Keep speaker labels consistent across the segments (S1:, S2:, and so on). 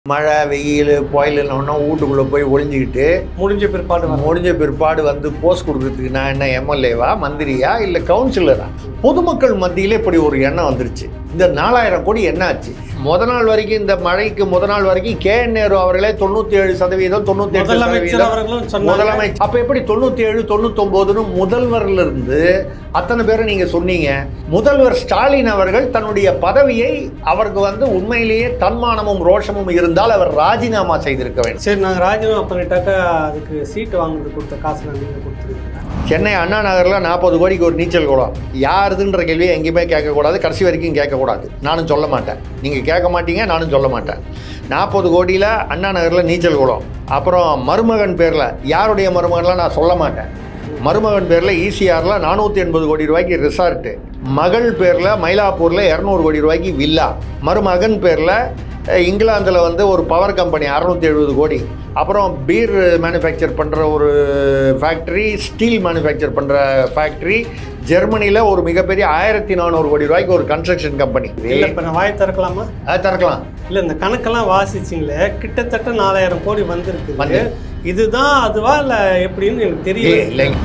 S1: மழை வெயில் புயலுன்னா வீட்டுக்குள்ளே போய் ஒளிஞ்சிக்கிட்டு
S2: முடிஞ்ச பிற்பாடு வர
S1: முடிஞ்ச பிற்பாடு வந்து போஸ்ட் கொடுக்கறதுக்கு நான் என்ன எம்எல்ஏவா மந்திரியா இல்லை கவுன்சிலரா பொதுமக்கள் மத்தியிலே இப்படி ஒரு எண்ணம் வந்துருச்சு இந்த நாலாயிரம் கோடி என்ன ஆச்சு முத நாள் வரைக்கும் இந்த மழைக்கு முத நாள் வரைக்கும் கே என் நேரு அவர்களே தொண்ணூற்றி ஏழு சதவீதம் தொண்ணூற்றி எட்டு
S2: முதலமைச்சர்
S1: சதவீதம்
S2: அவர்களும் சொன்னாங்க
S1: முதலமைச்சர் அப்ப எப்படி தொண்ணூத்தி ஏழு தொண்ணூத்தொன்பதுன்னு முதல்வர்ல இருந்து அத்தனை பேரை நீங்க சொன்னீங்க முதல்வர் ஸ்டாலின் அவர்கள் தன்னுடைய பதவியை அவருக்கு வந்து உண்மையிலேயே தன்மானமும் ரோஷமும் இருந்தால் அவர் ராஜினாமா செய்திருக்க வேண்டும்
S2: சரி நாங்க ராஜினாமா பண்ணிட்டாக்கா அதுக்கு சீட்டு வாங்குறது கொடுத்த காசு நீங்க கொடுத்துருக்கீங்க
S1: சென்னை அண்ணா நகர்ல நாற்பது கோடிக்கு ஒரு நீச்சல் குளம் யாருதுன்ற கேள்வியை எங்கேயுமே கேட்கக்கூடாது கடைசி வரைக்கும் கேட்கக்கூடாது நானும் சொல்ல மாட்டேன் நீங்க கேட்க மாட்டீங்க நானும் சொல்ல மாட்டேன் நாற்பது கோடியில் அண்ணா நகரில் நீச்சல் குளம் அப்புறம் மருமகன் பேரில் யாருடைய மருமகன்லாம் நான் சொல்ல மாட்டேன் மருமகன் பேரில் ஈசிஆரில் நானூற்றி எண்பது கோடி ரூபாய்க்கு ரிசார்ட்டு மகள் பேரில் மயிலாப்பூரில் இரநூறு கோடி ரூபாய்க்கு வில்லா மருமகன் பேரில் இங்கிலாந்தில் வந்து ஒரு பவர் கம்பெனி அறநூற்றி எழுபது கோடி அப்புறம் பீர் மேனுஃபேக்சர் பண்ணுற ஒரு ஃபேக்ட்ரி ஸ்டீல் மேனுஃபேக்சர் பண்ணுற ஃபேக்ட்ரி ஜெர்மனியில் ஒரு மிகப்பெரிய ஆயிரத்தி நானூறு கோடி ரூபாய்க்கு ஒரு கன்ஸ்ட்ரக்ஷன் கம்பெனி
S2: இல்ல இப்ப நான் வாய் திறக்கலாமா
S1: அது திறக்கலாம்
S2: இல்ல இந்த கணக்கெல்லாம் வாசிச்சிங்களே கிட்டத்தட்ட நாலாயிரம் கோடி வந்திருக்கு
S1: வந்து.
S2: இதுதான் அதுவா இல்ல எப்படின்னு எனக்கு தெரியல
S1: இல்லை இல்லைங்க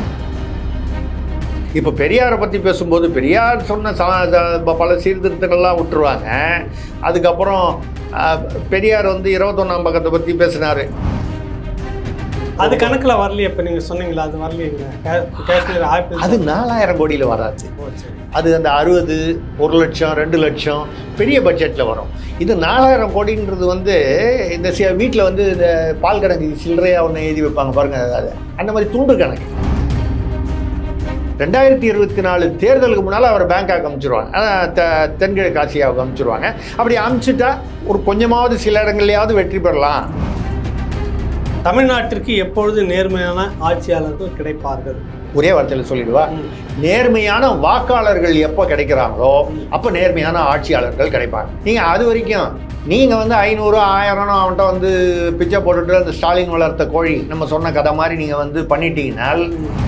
S1: இப்போ பெரியாரை பற்றி பேசும்போது பெரியார் சொன்ன ச- ச- பல சீர்திருத்தங்கள்லாம் விட்டுருவாங்க அதுக்கப்புறம் அஹ், பெரியார் வந்து இருபத்தொன்னாம் பக்கத்தை பற்றி பேசினார்
S2: அது கணக்குல வரலையே இப்ப நீங்க சொன்னீங்களா அது வரலையேங்க கா- காஷ்மீர் ஆப்பிள்
S1: அது நாலாயிரம் கோடியில் வராது
S2: ஓ, சரி.
S1: அது அந்த அறுபது ஒரு லட்சம் ரெண்டு லட்சம் பெரிய பட்ஜெட்டில் வரும் இது நாலாயிரம் கோடின்றது வந்து இந்த வீட்டில் வந்து இந்த பால் கணக்கு சில்லறையாக ஒன்று எழுதி வைப்பாங்க பாருங்கள் அது அந்த மாதிரி துண்டு கணக்கு ரெண்டாயிரத்தி இருபத்தி நாலு தேர்தலுக்கு முன்னால் அவர் பேங்காக் அமுச்சிருவாங்க அதான் தெ- தென்கிழக்கு ஆசியாவுக்கு அமுச்சிருவாங்க அப்படி அமுச்சிட்டா ஒரு கொஞ்சமாவது சில இடங்கள்லையாவது வெற்றி பெறலாம்
S2: தமிழ்நாட்டிற்கு எப்பொழுது நேர்மையான ஆட்சியாளர்கள் கிடைப்பார்கள்
S1: ஒரே வார்த்தையில் சொல்லிடுவா
S2: ம்.
S1: நேர்மையான வாக்காளர்கள் எப்போ கிடைக்கிறாங்களோ அப்போ நேர்மையான ஆட்சியாளர்கள் கிடைப்பாங்க நீங்கள் அது வரைக்கும் நீங்கள் வந்து ஐநூறு ஆயிரம் அவன்கிட்ட வந்து பிச்சை போட்டுட்டு அந்த ஸ்டாலின் வளர்த்த கோழி நம்ம சொன்ன கதை மாதிரி நீங்கள் வந்து பண்ணிட்டீங்கன்னால்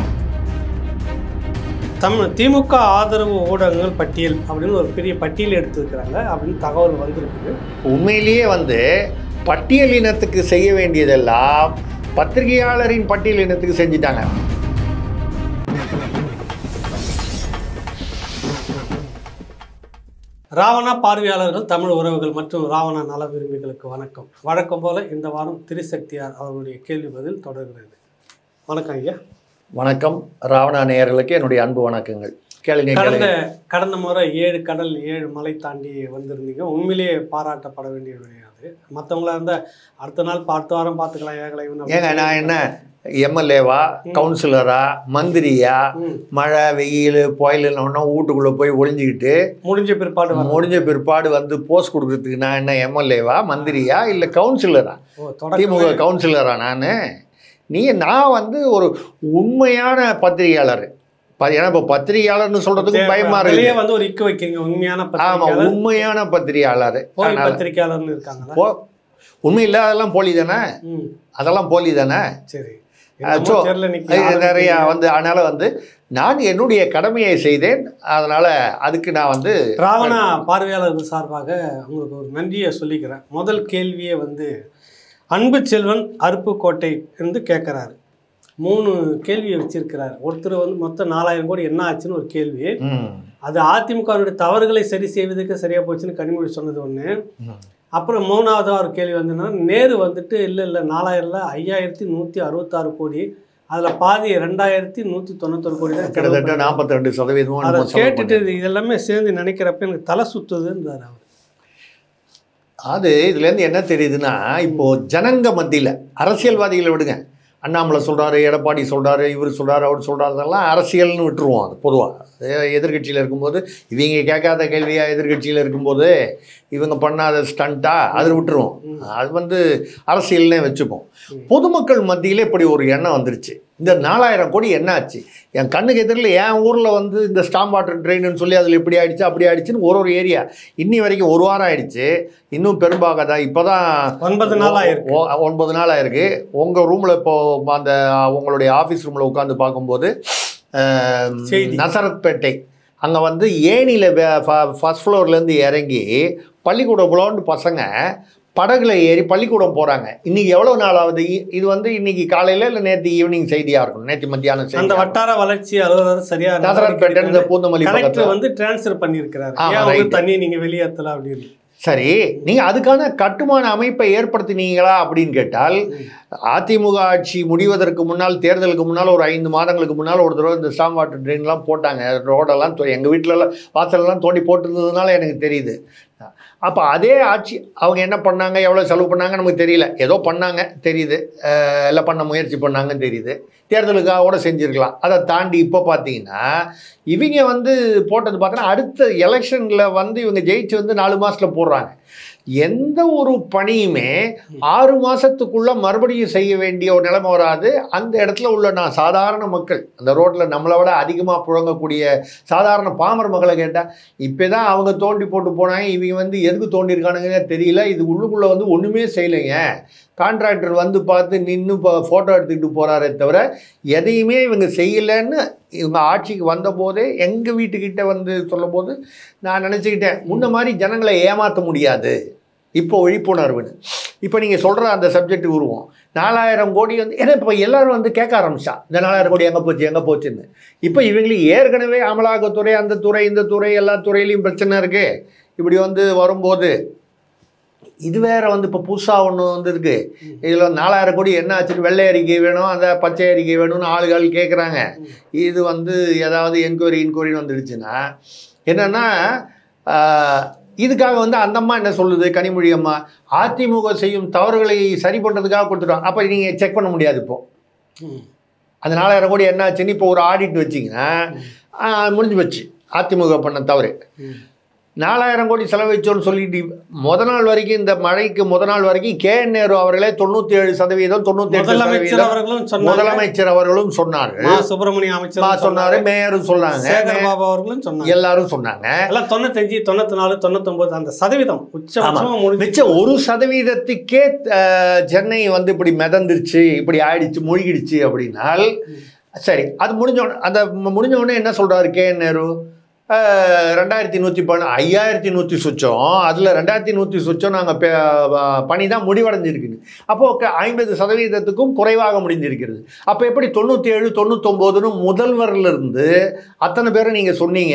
S2: தமிழ் திமுக ஆதரவு ஊடகங்கள் பட்டியல் அப்படின்னு ஒரு பெரிய பட்டியல் எடுத்திருக்கிறாங்க அப்படின்னு தகவல் வந்திருக்குது
S1: உண்மையிலேயே வந்து பட்டியல் இனத்துக்கு செய்ய வேண்டியதெல்லாம் பத்திரிகையாளரின் பட்டியல் இனத்துக்கு செஞ்சுட்டாங்க
S2: ராவணா பார்வையாளர்கள் தமிழ் உறவுகள் மற்றும் ராவணா நல விரும்பிகளுக்கு வணக்கம் வழக்கம் போல இந்த வாரம் திரிசக்தியார் அவர்களுடைய கேள்வி பதில் தொடர்கிறது வணக்கம் ஐயா
S1: வணக்கம் ராவணா நேயர்களுக்கு என்னுடைய அன்பு வணக்கங்கள் கேளுங்க
S2: கடந்த
S1: கேளுங்க
S2: கடந்த முறை ஏழு கடல் ஏழு மலை தாண்டி வந்திருந்தீங்க உண்மையிலேயே பாராட்டப்பட வேண்டிய கிடையாது மற்றவங்களா இருந்தால் அடுத்த நாள் பார்த்த வாரம் பார்த்துக்கலாம் ஏகலைவன்
S1: ஏங்க நான் என்ன எம்எல்ஏவா கவுன்சிலரா மந்திரியா
S2: ம்.
S1: மழை வெயில் புயலுன்னா வீட்டுக்குள்ளே போய் ஒளிஞ்சிக்கிட்டு
S2: முடிஞ்ச பிற்பாடு வர
S1: முடிஞ்ச பிற்பாடு வந்து போஸ்ட் கொடுக்கறதுக்கு நான் என்ன எம்எல்ஏவா மந்திரியா இல்லை கவுன்சிலரா
S2: ஓ
S1: திமுக
S2: தொடக்கம்
S1: கவுன்சிலரா நான் நீ நான் வந்து ஒரு உண்மையான பத்திரிகையாளர் ப- ஏன்னா இப்போ பத்திரிகையாளர்னு சொல்றதுக்கு பயமா
S2: அதுலயே
S1: இருக்கு
S2: வந்து ஒரு இக்கு வைக்கிறீங்க உண்மையான
S1: ஆமா
S2: பத்திரிகையாளர்
S1: உண்மையான பத்திரிகையாளர்
S2: போலி
S1: அதனால-
S2: பத்திரிகையாளர்னு இருக்காங்களா
S1: போ உண்மை இல்லை அதெல்லாம் போலி தானே
S2: ம்
S1: அதெல்லாம் போலி தானே
S2: சரி
S1: அஹ்
S2: என்னமோ
S1: so,
S2: தெரியல இன்னைக்கு
S1: இது நிறைய
S2: ஆரம்பிக்கிறீங்க.
S1: வந்து அதனால வந்து நான் என்னுடைய கடமையை செய்தேன் அதனால அதுக்கு நான் வந்து
S2: ராவணா பார்வையாளர்கள் சார்பாக உங்களுக்கு ஒரு நன்றியை சொல்லிக்கிறேன் முதல் கேள்வியே வந்து அன்பு செல்வன் அருப்புக்கோட்டை இருந்து கேட்குறாரு மூணு கேள்வியை வச்சிருக்கிறார் ஒருத்தர் வந்து மொத்தம் நாலாயிரம் கோடி என்ன ஆச்சுன்னு ஒரு கேள்வி
S1: ம்,
S2: அது அதிமுகவினுடைய தவறுகளை சரி செய்வதற்கு சரியா போச்சுன்னு கனிமொழி சொன்னது ஒன்று
S1: ம்.
S2: அப்புறம் மூணாவது ஒரு கேள்வி வந்துன்னா நேரு வந்துட்டு இல்லை இல்லை நாலாயிரம்ல ஐயாயிரத்தி நூற்றி அறுபத்தாறு கோடி அதில் பாதி ரெண்டாயிரத்தி நூற்றி தொண்ணூத்தொரு கோடி தான் செலவு
S1: கிட்டத்தட்ட
S2: பண்ணாரு.
S1: நாற்பத்தி ரெண்டு சதவீதமும்
S2: அதை
S1: என்னமோ செலவு
S2: கேட்டுட்டு
S1: பண்ணேன்.
S2: இது எல்லாமே சேர்ந்து நினைக்கிறப்ப எனக்கு தலை சுத்துதுன்றார் அவர்
S1: அது இதுலேருந்து என்ன தெரியுதுன்னா இப்போ ஜனங்க மத்தியில் அரசியல்வாதிகளை விடுங்க அண்ணாமலை சொல்றாரு எடப்பாடி சொல்றாரு இவர் சொல்றாரு அவர் சொல்றாருதெல்லாம் அரசியல்னு விட்டுருவோம் அது பொதுவாக எதிர்கட்சியில் இருக்கும்போது இவங்க கேட்காத கேள்வியா எதிர்கட்சியில் இருக்கும்போது இவங்க பண்ணாத ஸ்டண்ட்டா அது விட்டுருவோம் அது வந்து அரசியல்னே வச்சுப்போம் பொதுமக்கள் மத்தியிலே இப்படி ஒரு எண்ணம் வந்துருச்சு இந்த நாலாயிரம் கோடி என்ன ஆச்சு என் கண்ணுக்கு எதிரில் என் ஊரில் வந்து இந்த ஸ்டாம் வாட்டர் ட்ரெயின்னு சொல்லி அதில் இப்படி ஆயிடுச்சு அப்படி ஆயிடுச்சுன்னு ஒரு ஒரு ஏரியா இன்னி வரைக்கும் ஒரு வாரம் ஆயிடுச்சு இன்னும் பெரும்பாகதா இப்போ தான்
S2: ஒன்பது நாள் ஆயிருக்கு
S1: ஒ- ஒன்பது நாள் ஆயிருக்கு உங்கள் ரூமில் இப்போ அந்த உங்களுடைய ஆஃபீஸ் ரூமில் உட்காந்து பார்க்கும்போது அஹ்,
S2: செய்தி.
S1: நசரத்பேட்டை அங்கே வந்து ஏணியில் ஃபர்ஸ்ட் ஃப்ளோர்லேருந்து இறங்கி பள்ளிக்கூட புலோண்டு பசங்க படகுல ஏறி பள்ளிக்கூடம் போகிறாங்க இன்னைக்கு எவ்வளோ நாள் ஆகுது இ- இது வந்து இன்னைக்கு காலையில் இல்லை நேற்று ஈவினிங் செய்தியாக இருக்கும் நேற்று மத்தியானம்
S2: அந்த
S1: செய்தி
S2: வட்டார வளர்ச்சி அலுவலர் சரியா
S1: நசரத்பேட்டை இந்த பூந்தமல்லி
S2: கலெக்டர்
S1: பக்கத்தில்
S2: வந்து டிரான்ஸ்ஃபர் பண்ணியிருக்கிறாரு
S1: ஆமா,
S2: ஏன் வந்து
S1: right.
S2: தண்ணியை நீங்க வெளியேற்றலாம் அப்படின்னு
S1: சரி நீங்கள் அதுக்கான கட்டுமான அமைப்பை ஏற்படுத்தினீங்களா அப்படின்னு கேட்டால் அதிமுக ஆட்சி முடிவதற்கு முன்னால் தேர்தலுக்கு முன்னால் ஒரு ஐந்து மாதங்களுக்கு முன்னால் ஒரு தடவை இந்த ஸ்டாம் வாட்டர் ட்ரெயின்லாம் போட்டாங்க ரோடெல்லாம் தொ- எங்க வீட்டிலலாம் வாசலெல்லாம் தோண்டி போட்டிருந்ததுனால எனக்கு தெரியுது அப்போ அதே ஆட்சி அவங்க என்ன பண்ணாங்க எவ்வளோ செலவு பண்ணாங்க நமக்கு தெரியல ஏதோ பண்ணாங்க தெரியுது அஹ் எல்லாம் பண்ண முயற்சி பண்ணாங்கன்னு தெரியுது தேர்தலுக்காக கூட செஞ்சுருக்கலாம் அதை தாண்டி இப்போ பார்த்தீங்கன்னா இவங்க வந்து போட்டது பார்த்தோன்னா அடுத்த எலெக்ஷனில் வந்து இவங்க ஜெயிச்சு வந்து நாலு மாதத்தில் போடுறாங்க எந்த ஒரு பணியுமே ஆறு மாதத்துக்குள்ளே மறுபடியும் செய்ய வேண்டிய ஒரு நிலைமை வராது அந்த இடத்துல உள்ள நான் சாதாரண மக்கள் அந்த ரோட்டில் நம்மளை விட அதிகமாக புழங்கக்கூடிய சாதாரண பாமர மக்களை கேட்டால் இப்போ தான் அவங்க தோண்டி போட்டு போனாங்க இவங்க வந்து எதுக்கு தோண்டியிருக்கானுங்கன்னே தெரியல இது உள்ளுக்குள்ளே வந்து ஒன்றுமே செய்யலைங்க கான்ட்ராக்டர் வந்து பார்த்து நின்று இப்போ ஃபோட்டோ எடுத்துக்கிட்டு போகிறாரே தவிர எதையுமே இவங்க செய்யலைன்னு இவங்க ஆட்சிக்கு வந்தபோதே எங்கள் வீட்டுக்கிட்ட வந்து சொல்லும்போது நான் நினச்சிக்கிட்டேன் முன்ன மாதிரி ஜனங்களை ஏமாற்ற முடியாது இப்போ விழிப்புணர்வுன்னு இப்போ நீங்கள் சொல்கிற அந்த சப்ஜெக்ட் உருவம் நாலாயிரம் கோடி வந்து ஏன்னா இப்போ எல்லாரும் வந்து கேட்க ஆரம்பிச்சா இந்த நாலாயிரம் கோடி எங்கே போச்சு எங்கே போச்சுன்னு இப்போ இவங்களுக்கு ஏற்கனவே அமலாக்கத்துறை அந்த துறை இந்த துறை எல்லா துறையிலையும் பிரச்சனை இருக்குது இப்படி வந்து வரும்போது இது வேற வந்து இப்போ புதுசாக ஒன்று வந்துருக்கு இதில் நாலாயிரம் கோடி என்ன ஆச்சுன்னு வெள்ளை அறிக்கை வேணும் அந்த பச்சை அறிக்கை வேணும்னு ஆளுகள் கேட்குறாங்க இது வந்து ஏதாவது என்கொயரி இன்கொயரின்னு வந்துடுச்சுன்னா என்னென்னா இதுக்காக வந்து அந்த அம்மா என்ன சொல்லுது கனிமொழி அம்மா அதிமுக செய்யும் தவறுகளை சரி பண்ணுறதுக்காக கொடுத்துட்டோம் அப்போ நீங்கள் செக் பண்ண முடியாது இப்போ
S2: ம்.
S1: அந்த நாலாயிரம் கோடி என்ன ஆச்சுன்னு இப்போ ஒரு ஆடிட் வச்சிங்கன்னா ஆ, முடிஞ்சு போச்சு அதிமுக பண்ண தவறு
S2: ம்.
S1: நாலாயிரம் கோடி செலவழிச்சோன்னு சொல்லிட்டு முத நாள் வரைக்கும் இந்த மழைக்கு முத நாள் வரைக்கும் கே என் நேரு அவர்களே தொண்ணூற்றி ஏழு சதவீதம் தொண்ணூற்றி எட்டு
S2: முதலமைச்சர்
S1: சதவீதம்
S2: அவர்களும் சொன்னாங்க
S1: முதலமைச்சர் அவர்களும் சொன்னார்கள்
S2: மா சுப்பிரமணிய அமைச்சர்
S1: நான் சொன்னாரு மேயரும் சொன்னாங்க
S2: சேகர் பாபு அவர்களும் சொன்னாங்க
S1: எல்லாரும் சொன்னாங்க
S2: எல்லாம் தொண்ணூத்தஞ்சு தொண்ணூத்தி நாலு தொண்ணூத்தொன்பது அந்த சதவீதம் உச்சபட்சமா முடிஞ்சு
S1: மிச்சம் ஒரு சதவீதத்துக்கே அஹ், சென்னை வந்து இப்படி மிதந்துருச்சு இப்படி ஆயிடுச்சு மூழ்கிடுச்சு அப்படின்னால் சரி அது முடிஞ்ச உடனே அந்த மு- முடிஞ்ச உடனே என்ன சொல்றாரு கே என் நேரு அஹ், ரெண்டாயிரத்தி நூற்றி பண் ஐயாயிரத்தி நூற்றி சுச்சம் அதில் ரெண்டாயிரத்தி நூற்றி சுச்சம் நாங்கள் பணி தான் முடிவடைஞ்சிருக்குங்க அப்போது ஐம்பது சதவீதத்துக்கும் குறைவாக முடிஞ்சிருக்கிறது அப்போ எப்படி தொண்ணூற்றி ஏழு தொண்ணூத்தொம்போதுன்னு முதல்வரிலிருந்து அத்தனை பேரை நீங்கள் சொன்னீங்க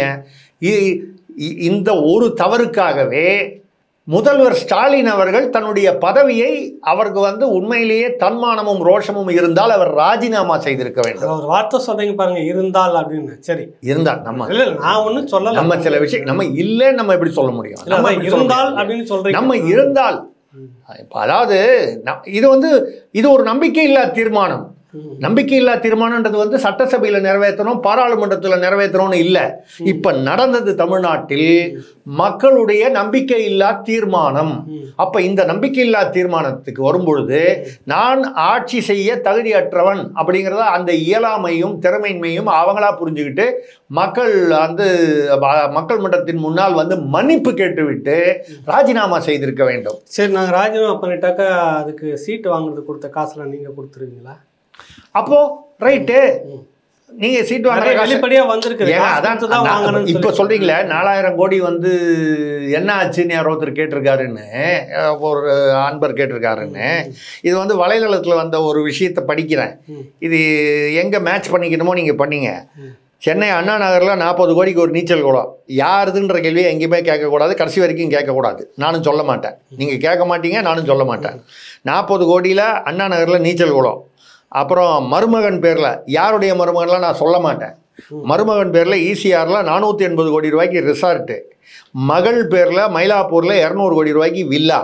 S1: இ- இ- இந்த ஒரு தவறுக்காகவே முதல்வர் ஸ்டாலின் அவர்கள் தன்னுடைய பதவியை அவருக்கு வந்து உண்மையிலேயே தன்மானமும் ரோஷமும் இருந்தால் அவர் ராஜினாமா செய்திருக்க வேண்டும்
S2: ஒரு வார்த்தை சொல்றீங்க பாருங்க இருந்தால் அப்படின்னு சரி
S1: இருந்தால் நம்ம
S2: இல்ல இல்ல நான் ஒண்ணும் சொல்லல
S1: நம்ம சில விஷயம் நம்ம இல்லைன்னு நம்ம எப்படி சொல்ல முடியும்
S2: இல்ல,
S1: நம்ம
S2: அதான்
S1: எப்படி சொல்ல
S2: இருந்தால்
S1: முடியும்?
S2: அப்படின்னு சொல்றீங்க
S1: நம்ம இருந்தால் இப்ப அதாவது ந- இது வந்து இது ஒரு நம்பிக்கை இல்லா தீர்மானம்
S2: ம்.
S1: நம்பிக்கை இல்லா தீர்மானம்ன்றது வந்து சட்டசபையில நிறைவேற்றணும் பாராளுமன்றத்தில் நிறைவேற்றணும்னு இல்லை இப்ப நடந்தது தமிழ்நாட்டில் மக்களுடைய நம்பிக்கை இல்லா தீர்மானம்
S2: ம்.
S1: அப்ப இந்த நம்பிக்கை இல்லா தீர்மானத்துக்கு வரும்பொழுது நான் ஆட்சி செய்ய தகுதியற்றவன் அப்படிங்கிறத அந்த இயலாமையும் திறமையின்மையும் அவங்களா புரிஞ்சுக்கிட்டு மக்கள் வந்து ம- மக்கள் மன்றத்தின் முன்னால் வந்து மன்னிப்பு கேட்டுவிட்டு ராஜினாமா செய்திருக்க வேண்டும்
S2: சரி நாங்க ராஜினாமா பண்ணிட்டாக்கா அதுக்கு சீட்டு வாங்குறது கொடுத்த காசுல நீங்க கொடுத்துருவீங்களா
S1: அப்போ ரைட்டு
S2: ம்.
S1: நீங்க சீட் வாங்குற
S2: நிறைய
S1: காசு
S2: வெளிப்படையா வந்திருக்குது
S1: ஏங்க,
S2: காசு
S1: அதான்
S2: கொடுத்து தான்
S1: நான்
S2: வாங்கணும்னு
S1: இப்ப
S2: சொல்லி.
S1: சொல்றீங்களே நாலாயிரம் கோடி வந்து என்ன ஆச்சுன்னு யாரோ ஒருத்தர் கேட்டிருக்காருன்னு அஹ், ஒரு அன்பர் கேட்டிருக்காருன்னு இது வந்து வலைதளத்துல வந்த ஒரு விஷயத்தை படிக்கிறேன்
S2: ம்.
S1: இது எங்க மேட்ச் பண்ணிக்கணுமோ நீங்க பண்ணீங்க
S2: ம்.
S1: சென்னை அண்ணா நகரில் நாற்பது கோடிக்கு ஒரு நீச்சல் குளம் யாருதுன்ற கேள்வியை எங்கேயுமே கேட்கக்கூடாது கடைசி வரைக்கும் கேட்கக்கூடாது நானும் சொல்ல மாட்டேன் நீங்கள் கேட்க மாட்டீங்க நானும் சொல்ல மாட்டேன் நாற்பது கோடியில் அண்ணா நகரில் நீச்சல் குளம் அப்புறம் மருமகன் பேரில் யாருடைய மருமகன்லாம் நான் சொல்ல மாட்டேன் மருமகன் பேரில் ஈசிஆரில் நானூற்றி எண்பது கோடி ரூபாய்க்கு ரிசார்ட்டு மகள் பேரில் மயிலாப்பூரில் இரநூறு கோடி ரூபாய்க்கு வில்லா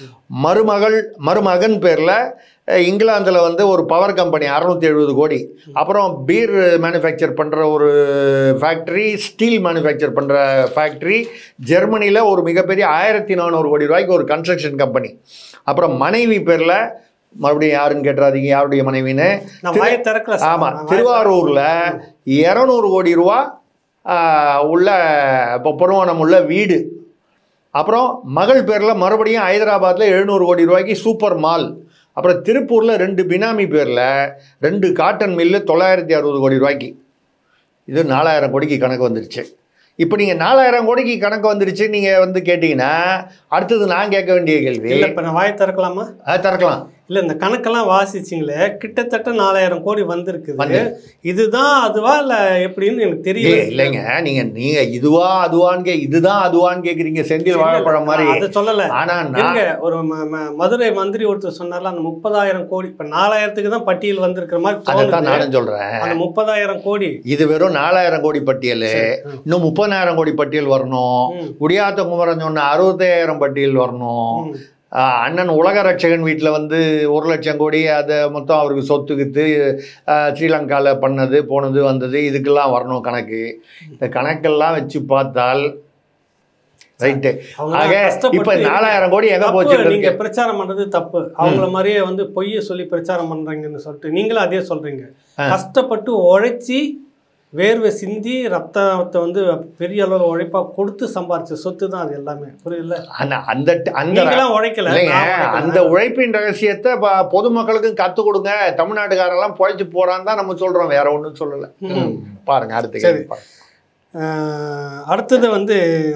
S1: மருமகள் மருமகன் பேரில் இங்கிலாந்தில் வந்து ஒரு பவர் கம்பெனி அறநூற்றி எழுபது கோடி அப்புறம் பீர் மேனுஃபேக்சர் பண்ணுற ஒரு ஃபேக்ட்ரி ஸ்டீல் மேனுஃபேக்சர் பண்ணுற ஃபேக்ட்ரி ஜெர்மனியில் ஒரு மிகப்பெரிய ஆயிரத்தி நானூறு கோடி ரூபாய்க்கு ஒரு கன்ஸ்ட்ரக்ஷன் கம்பெனி அப்புறம் மனைவி பேரில் மறுபடியும் யாருன்னு கேட்டுறாதீங்க யாருடைய மனைவின்னு
S2: நான் வாயை திறக்கல சார்.
S1: ஆமாம்
S2: நான் வாயை
S1: திருவாரூரில் இரநூறு கோடி ரூபா ஆ, உள்ள இப்போ பொருவனம் உள்ள வீடு அப்புறம் மகள் பேரில் மறுபடியும் ஹைதராபாத்தில் எழுநூறு கோடி ரூபாய்க்கு சூப்பர் மால் அப்புறம் திருப்பூரில் ரெண்டு பினாமி பேரில் ரெண்டு காட்டன் மில்லு தொள்ளாயிரத்தி அறுபது கோடி ரூபாய்க்கு இது நாலாயிரம் கோடிக்கு கணக்கு வந்துருச்சு இப்போ நீங்கள் நாலாயிரம் கோடிக்கு கணக்கு வந்துருச்சு நீங்கள் வந்து கேட்டிங்கன்னா அடுத்தது நான் கேட்க வேண்டிய கேள்வி
S2: இல்ல இப்ப நான் வாய் திறக்கலாமா
S1: அது திறக்கலாம்
S2: இல்ல இந்த கணக்கெல்லாம் வாசிச்சிங்களே கிட்டத்தட்ட நாலாயிரம் கோடி வந்திருக்குது
S1: வந்து.
S2: இதுதான் அதுவா இல்ல எப்படின்னு எனக்கு
S1: ஏய்,
S2: தெரியல
S1: இல்லைங்க நீங்க நீங்க இதுவா அதுவான்னு கே இதுதான் அதுவான்னு கேக்குறீங்க செந்தில் வாழைப்பழம் மாதிரி
S2: அதை சொல்லல
S1: ஆனா நான்
S2: இருங்க ஒரு ம- ம- மதுரை மந்திரி ஒருத்தர் சொன்னார்ல அந்த முப்பதாயிரம் கோடி இப்ப நாலாயிரத்துக்கு தான் பட்டியல் வந்திருக்கிற மாதிரி
S1: அதைத்தான்
S2: தோணுது
S1: நானும் சொல்றேன்
S2: அந்த முப்பதாயிரம் கோடி
S1: இது வெறும் நாலாயிரம் கோடி பட்டியல்
S2: ம்.
S1: இன்னும் முப்பதாயிரம் கோடி பட்டியல் வரணும்
S2: ம்,
S1: குடியாத்த குமரன் சொன்ன அறுபத்தாயிரம் பட்டியல் வரணும்
S2: ம்,
S1: ஆஹ் அண்ணன் உலக ரட்சகன் வீட்டில் வந்து ஒரு லட்சம் கோடி அதை மொத்தம் அவருக்கு சொத்து வித்து ஸ்ரீலங்காவில் பண்ணது போனது வந்தது இதுக்கெல்லாம் வரணும் கணக்கு இந்த கணக்கெல்லாம் வச்சு பார்த்தால் ரைட்டு
S2: அவங்க
S1: ஆக
S2: கஷ்டப்பட்டு
S1: இப்போ நாலாயிரம் கோடி எங்கே
S2: தப்பு,
S1: போச்சு
S2: நீங்க பிரச்சாரம் பண்றது தப்பு அவங்கள மாதிரியே வந்து பொய்ய சொல்லி பிரச்சாரம் பண்றீங்கன்னு சொல்லிட்டு நீங்களும் அதே சொல்றீங்க
S1: ஆ.
S2: கஷ்டப்பட்டு உழைச்சி வேர்வை சிந்தி ரத்தத்தை வந்து பெரிய அளவு உழைப்பா கொடுத்து சம்பாரிச்ச சொத்து தான் அது எல்லாமே புரியல
S1: அந்த அந்த அந்த
S2: நீங்களாம் உழைக்கல
S1: இல்லைங்க
S2: நான் உழைக்கிறேன்.
S1: அந்த உழைப்பின் ரகசியத்தை ப- பொதுமக்களுக்கும் கற்றுக் கொடுங்க தமிழ்நாட்டுக்காரெல்லாம் பொழைச்சு போறான்னு தான் நம்ம சொல்றோம் வேற ஒன்றும் சொல்லலை
S2: ம்.
S1: பாருங்க அடுத்த
S2: சரி.
S1: கேள்வி பாருங்க.
S2: ஆஹ் அடுத்தது வந்து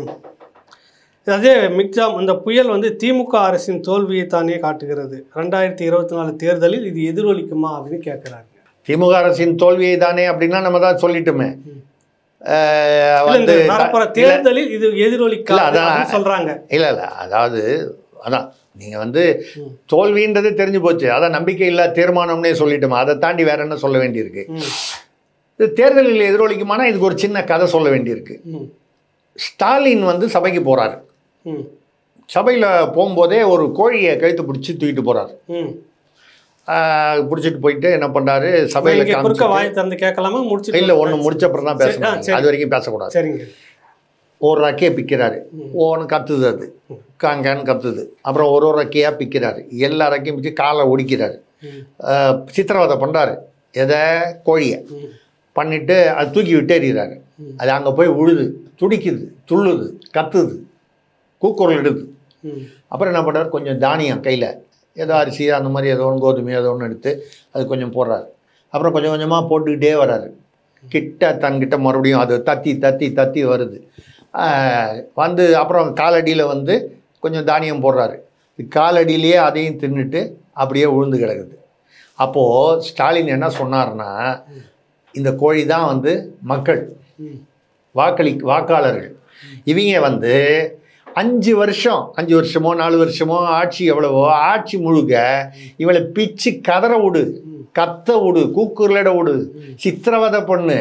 S2: அதே மிக்ஜாம் இந்த புயல் வந்து திமுக அரசின் தோல்வியை தானே காட்டுகிறது ரெண்டாயிரத்தி இருபத்தி நாலு தேர்தலில் இது எதிரொலிக்குமா அப்படின்னு கேட்குறாங்க
S1: திமுக அரசின் தோல்வியை தானே அப்படின்னா நம்ம தான் சொல்லிட்டுமே
S2: ம்.
S1: அஹ்
S2: இல்ல, இந்த
S1: வந்து
S2: வரப்போற தேர்தலில் இது எதிரொலிக்காது
S1: இல்ல, அதான்.
S2: அப்படின்னு சொல்றாங்க
S1: இல்லை இல்லை அதாவது அதான் நீங்கள் வந்து
S2: ம்.
S1: தோல்வின்றது தெரிஞ்சு போச்சு அதான் நம்பிக்கை இல்லா தீர்மானம்னே சொல்லிட்டோமா அதை தாண்டி வேற என்ன சொல்ல வேண்டியிருக்கு
S2: ம்,
S1: இது தேர்தலில் எதிரொலிக்குமானா இதுக்கு ஒரு சின்ன கதை சொல்ல வேண்டியிருக்கு
S2: ம்,
S1: ஸ்டாலின் வந்து சபைக்கு போறாரு
S2: ம்,
S1: சபையில் போகும்போதே ஒரு கோழியை கழுத்து பிடிச்சி தூக்கிட்டு போறாரு
S2: ம்.
S1: பிடிச்சிட்டு போயிட்டு என்ன பண்றாரு
S2: நான்
S1: சபையில்
S2: இங்க குறுக்க
S1: காமிச்சிட்டு
S2: வாய் திறந்து கேட்கலாமா முடிச்சுட்டு
S1: இல்லை ஒன்று முடிச்ச அப்புறம் தான்
S2: சரி, ஆ,
S1: பேசணும்
S2: சரி.
S1: அது வரைக்கும் பேசக்கூடாது
S2: சரிங்க
S1: ஒரு ரக்கையை பிக்கிறாரு
S2: ம்.
S1: ஓன்னு கத்துது அது காங்கன்னு கத்துது அப்புறம் ஒரு ஒரு ரக்கையாக பிக்கிறாரு எல்லா ரக்கையும் பிச்சு காலை ஒடிக்கிறாரு
S2: ம்,
S1: ஆஹ் சித்திரவதை பண்ணுறாரு எதை கோழியை
S2: ம்,
S1: பண்ணிட்டு அது தூக்கி விட்டு எறிகிறாரு
S2: ம்.
S1: அது அங்கே போய் உழுது துடிக்குது துள்ளுது கத்துது கூக்குரல் இடுது
S2: ம்,
S1: அப்புறம் என்ன பண்ணுறாரு கொஞ்சம் தானியம் கையில் ஏதோ அரிசி அந்த மாதிரி ஏதோ ஒன்று கோதுமை ஏதோ ஒன்று எடுத்து அது கொஞ்சம் போடுறாரு அப்புறம் கொஞ்சம் கொஞ்சமாக போட்டுக்கிட்டே வராரு கிட்ட தன்கிட்ட மறுபடியும் அது தத்தி தத்தி தத்தி வருது ஆஹ் வந்து அப்புறம் காலடியில் வந்து கொஞ்சம் தானியம் போடுறாரு காலடியிலேயே அதையும் தின்னுட்டு அப்படியே உழுந்து கிடக்குது அப்போது ஸ்டாலின் என்ன சொன்னார்னா இந்த கோழி தான் வந்து மக்கள்
S2: ம்.
S1: வாக்களி வாக்காளர்கள் இவங்க வந்து அஞ்சு வருஷம் அஞ்சு வருஷமோ நாலு வருஷமோ ஆட்சி எவ்வளவோ ஆட்சி முழுக்க இவளை பிச்சு கதற விடு கத்த விடு கூக்குரலிட விடு சித்திரவதை பண்ணு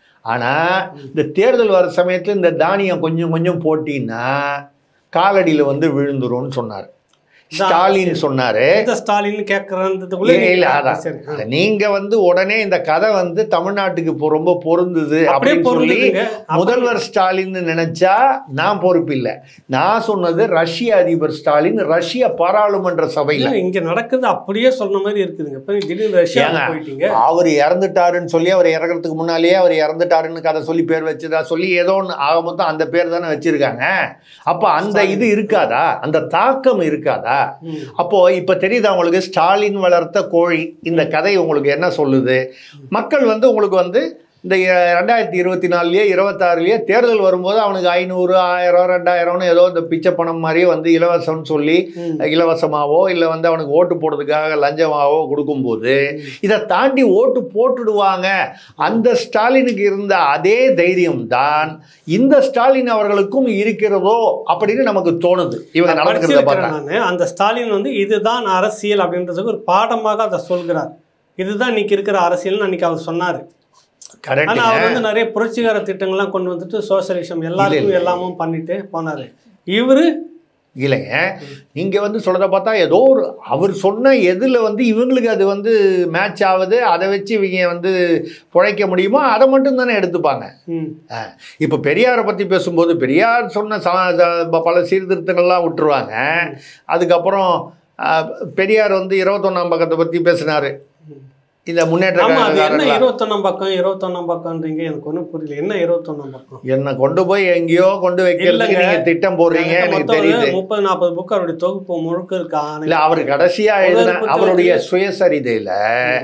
S1: ஆனால் இந்த தேர்தல் வர சமயத்தில் இந்த தானியம் கொஞ்சம் கொஞ்சம் போட்டின்னா காலடியில் வந்து விழுந்துரும்னு சொன்னார் ஸ்டாலின் சொன்னார்
S2: எந்த ஸ்டாலின் கேட்கறதுக்குள்ள
S1: இல்ல, இல்ல, அதான்.
S2: சரி ஆ.
S1: நீங்க வந்து உடனே இந்த கதை வந்து தமிழ்நாட்டுக்கு இப்போ ரொம்ப பொருந்துது
S2: அப்படியே
S1: அப்படின்னு சொல்லி
S2: பொருந்துதுங்க
S1: முதல்வர் ஸ்டாலின் நினைச்சா நான் பொறுப்பு இல்லை நான் சொன்னது ரஷ்ய அதிபர் ஸ்டாலின் ரஷ்ய பாராளுமன்ற சபையில்
S2: இல்ல இங்க நடக்குது அப்படியே சொன்ன மாதிரி இருக்குதுங்க இப்ப நீங்க திடீர்னு ரஷ்யா
S1: ஏங்க?
S2: போயிட்டீங்க
S1: அவர் இறந்துட்டாருன்னு சொல்லி அவர் இறங்குறதுக்கு முன்னாலேயே அவர் இறந்துட்டாருன்னு கதை சொல்லி பேர் வச்சதா சொல்லி ஏதோ ஒன்று ஆக மொத்தம் அந்த பேர் தானே வச்சிருக்காங்க அப்போ அந்த இது இருக்காதா அந்த தாக்கம் இருக்காதா
S2: ம்.
S1: அப்போ இப்ப தெரியுதா உங்களுக்கு ஸ்டாலின் வளர்த்த கோழி இந்த கதை உங்களுக்கு என்ன சொல்லுது மக்கள் வந்து உங்களுக்கு வந்து இந்த அஹ், ரெண்டாயிரத்தி இருபத்தி நாலுலயே இருபத்தாறுலயே தேர்தல் வரும்போது அவனுக்கு ஐநூறு ஆயிரம் ரெண்டாயிரம்னு ஏதோ இந்த பிச்சை பணம் மாதிரி வந்து இலவசம்னு சொல்லி
S2: ம்.
S1: இலவசமாவோ இல்லை வந்து அவனுக்கு ஓட்டு போடுறதுக்காக லஞ்சமாவோ கொடுக்கும்போது இதை தாண்டி ஓட்டு போட்டுடுவாங்க அந்த ஸ்டாலினுக்கு இருந்த அதே தைரியம் தான் இந்த ஸ்டாலின் அவர்களுக்கும் இருக்கிறதோ அப்படின்னு நமக்கு தோணுது இவங்க நடக்கிறத பார்த்தா
S2: படிச்சிருக்கிறேன் நானு அந்த ஸ்டாலின் வந்து இதுதான் அரசியல் அப்படின்றதுக்கு ஒரு பாடமாக அதை சொல்கிறார் இதுதான் இன்னைக்கு இருக்கிற அரசியல்னு அன்னைக்கு அவர் சொன்னாரு
S1: கரெக்ட்
S2: ஆனா அவர் வந்து நிறைய புரட்சிகர திட்டங்கள்லாம் கொண்டு வந்துட்டு சோசியலிசம் எல்லாருக்கும் எல்லாமும் பண்ணிட்டு போனாரு இவரு
S1: இல்லைங்க நீங்க வந்து சொல்றத பார்த்தா ஏதோ ஒரு அவர் சொன்ன எதுல வந்து இவங்களுக்கு அது வந்து மேட்ச் ஆகுது அதை வச்சு இவங்க வந்து பிழைக்க முடியுமோ அதை மட்டும் தானே எடுத்துப்பாங்க
S2: ம்,
S1: இப்போ பெரியாரை பற்றி பேசும்போது பெரியார் சொன்ன ச ச- பல சீர்திருத்தங்கள்லாம் விட்டுருவாங்க அதுக்கப்புறம் அஹ், பெரியார் வந்து இருபத்தொன்னாம் பக்கத்தை பற்றி பேசினாரு இந்த முன்னேற்ற
S2: ஆமா அது என்ன
S1: கழகக்காரர்களா-
S2: இருபத்தொன்னாம் பக்கம் இருபத்தொன்னாம் பக்கம்ன்றீங்க எனக்கு ஒன்றும் புரியல என்ன இருபத்தொன்னாம் பக்கம்
S1: என்னை கொண்டு போய் எங்கேயோ கொண்டு வைக்கிறதுக்கு
S2: இல்லைங்க.
S1: நீங்க திட்டம் போடுறீங்க
S2: என்கிட்ட
S1: எனக்கு
S2: மொத்தம்
S1: தெரியுது
S2: ஒரு முப்பது நாற்பது புக் அவருடைய தொகுப்பு முழுக்க இருக்கு ஆணை
S1: இல்ல அவர் கடைசியா
S2: முதல்
S1: எழுதின
S2: புத்தகத்துல-
S1: அவருடைய சுயசரிதையில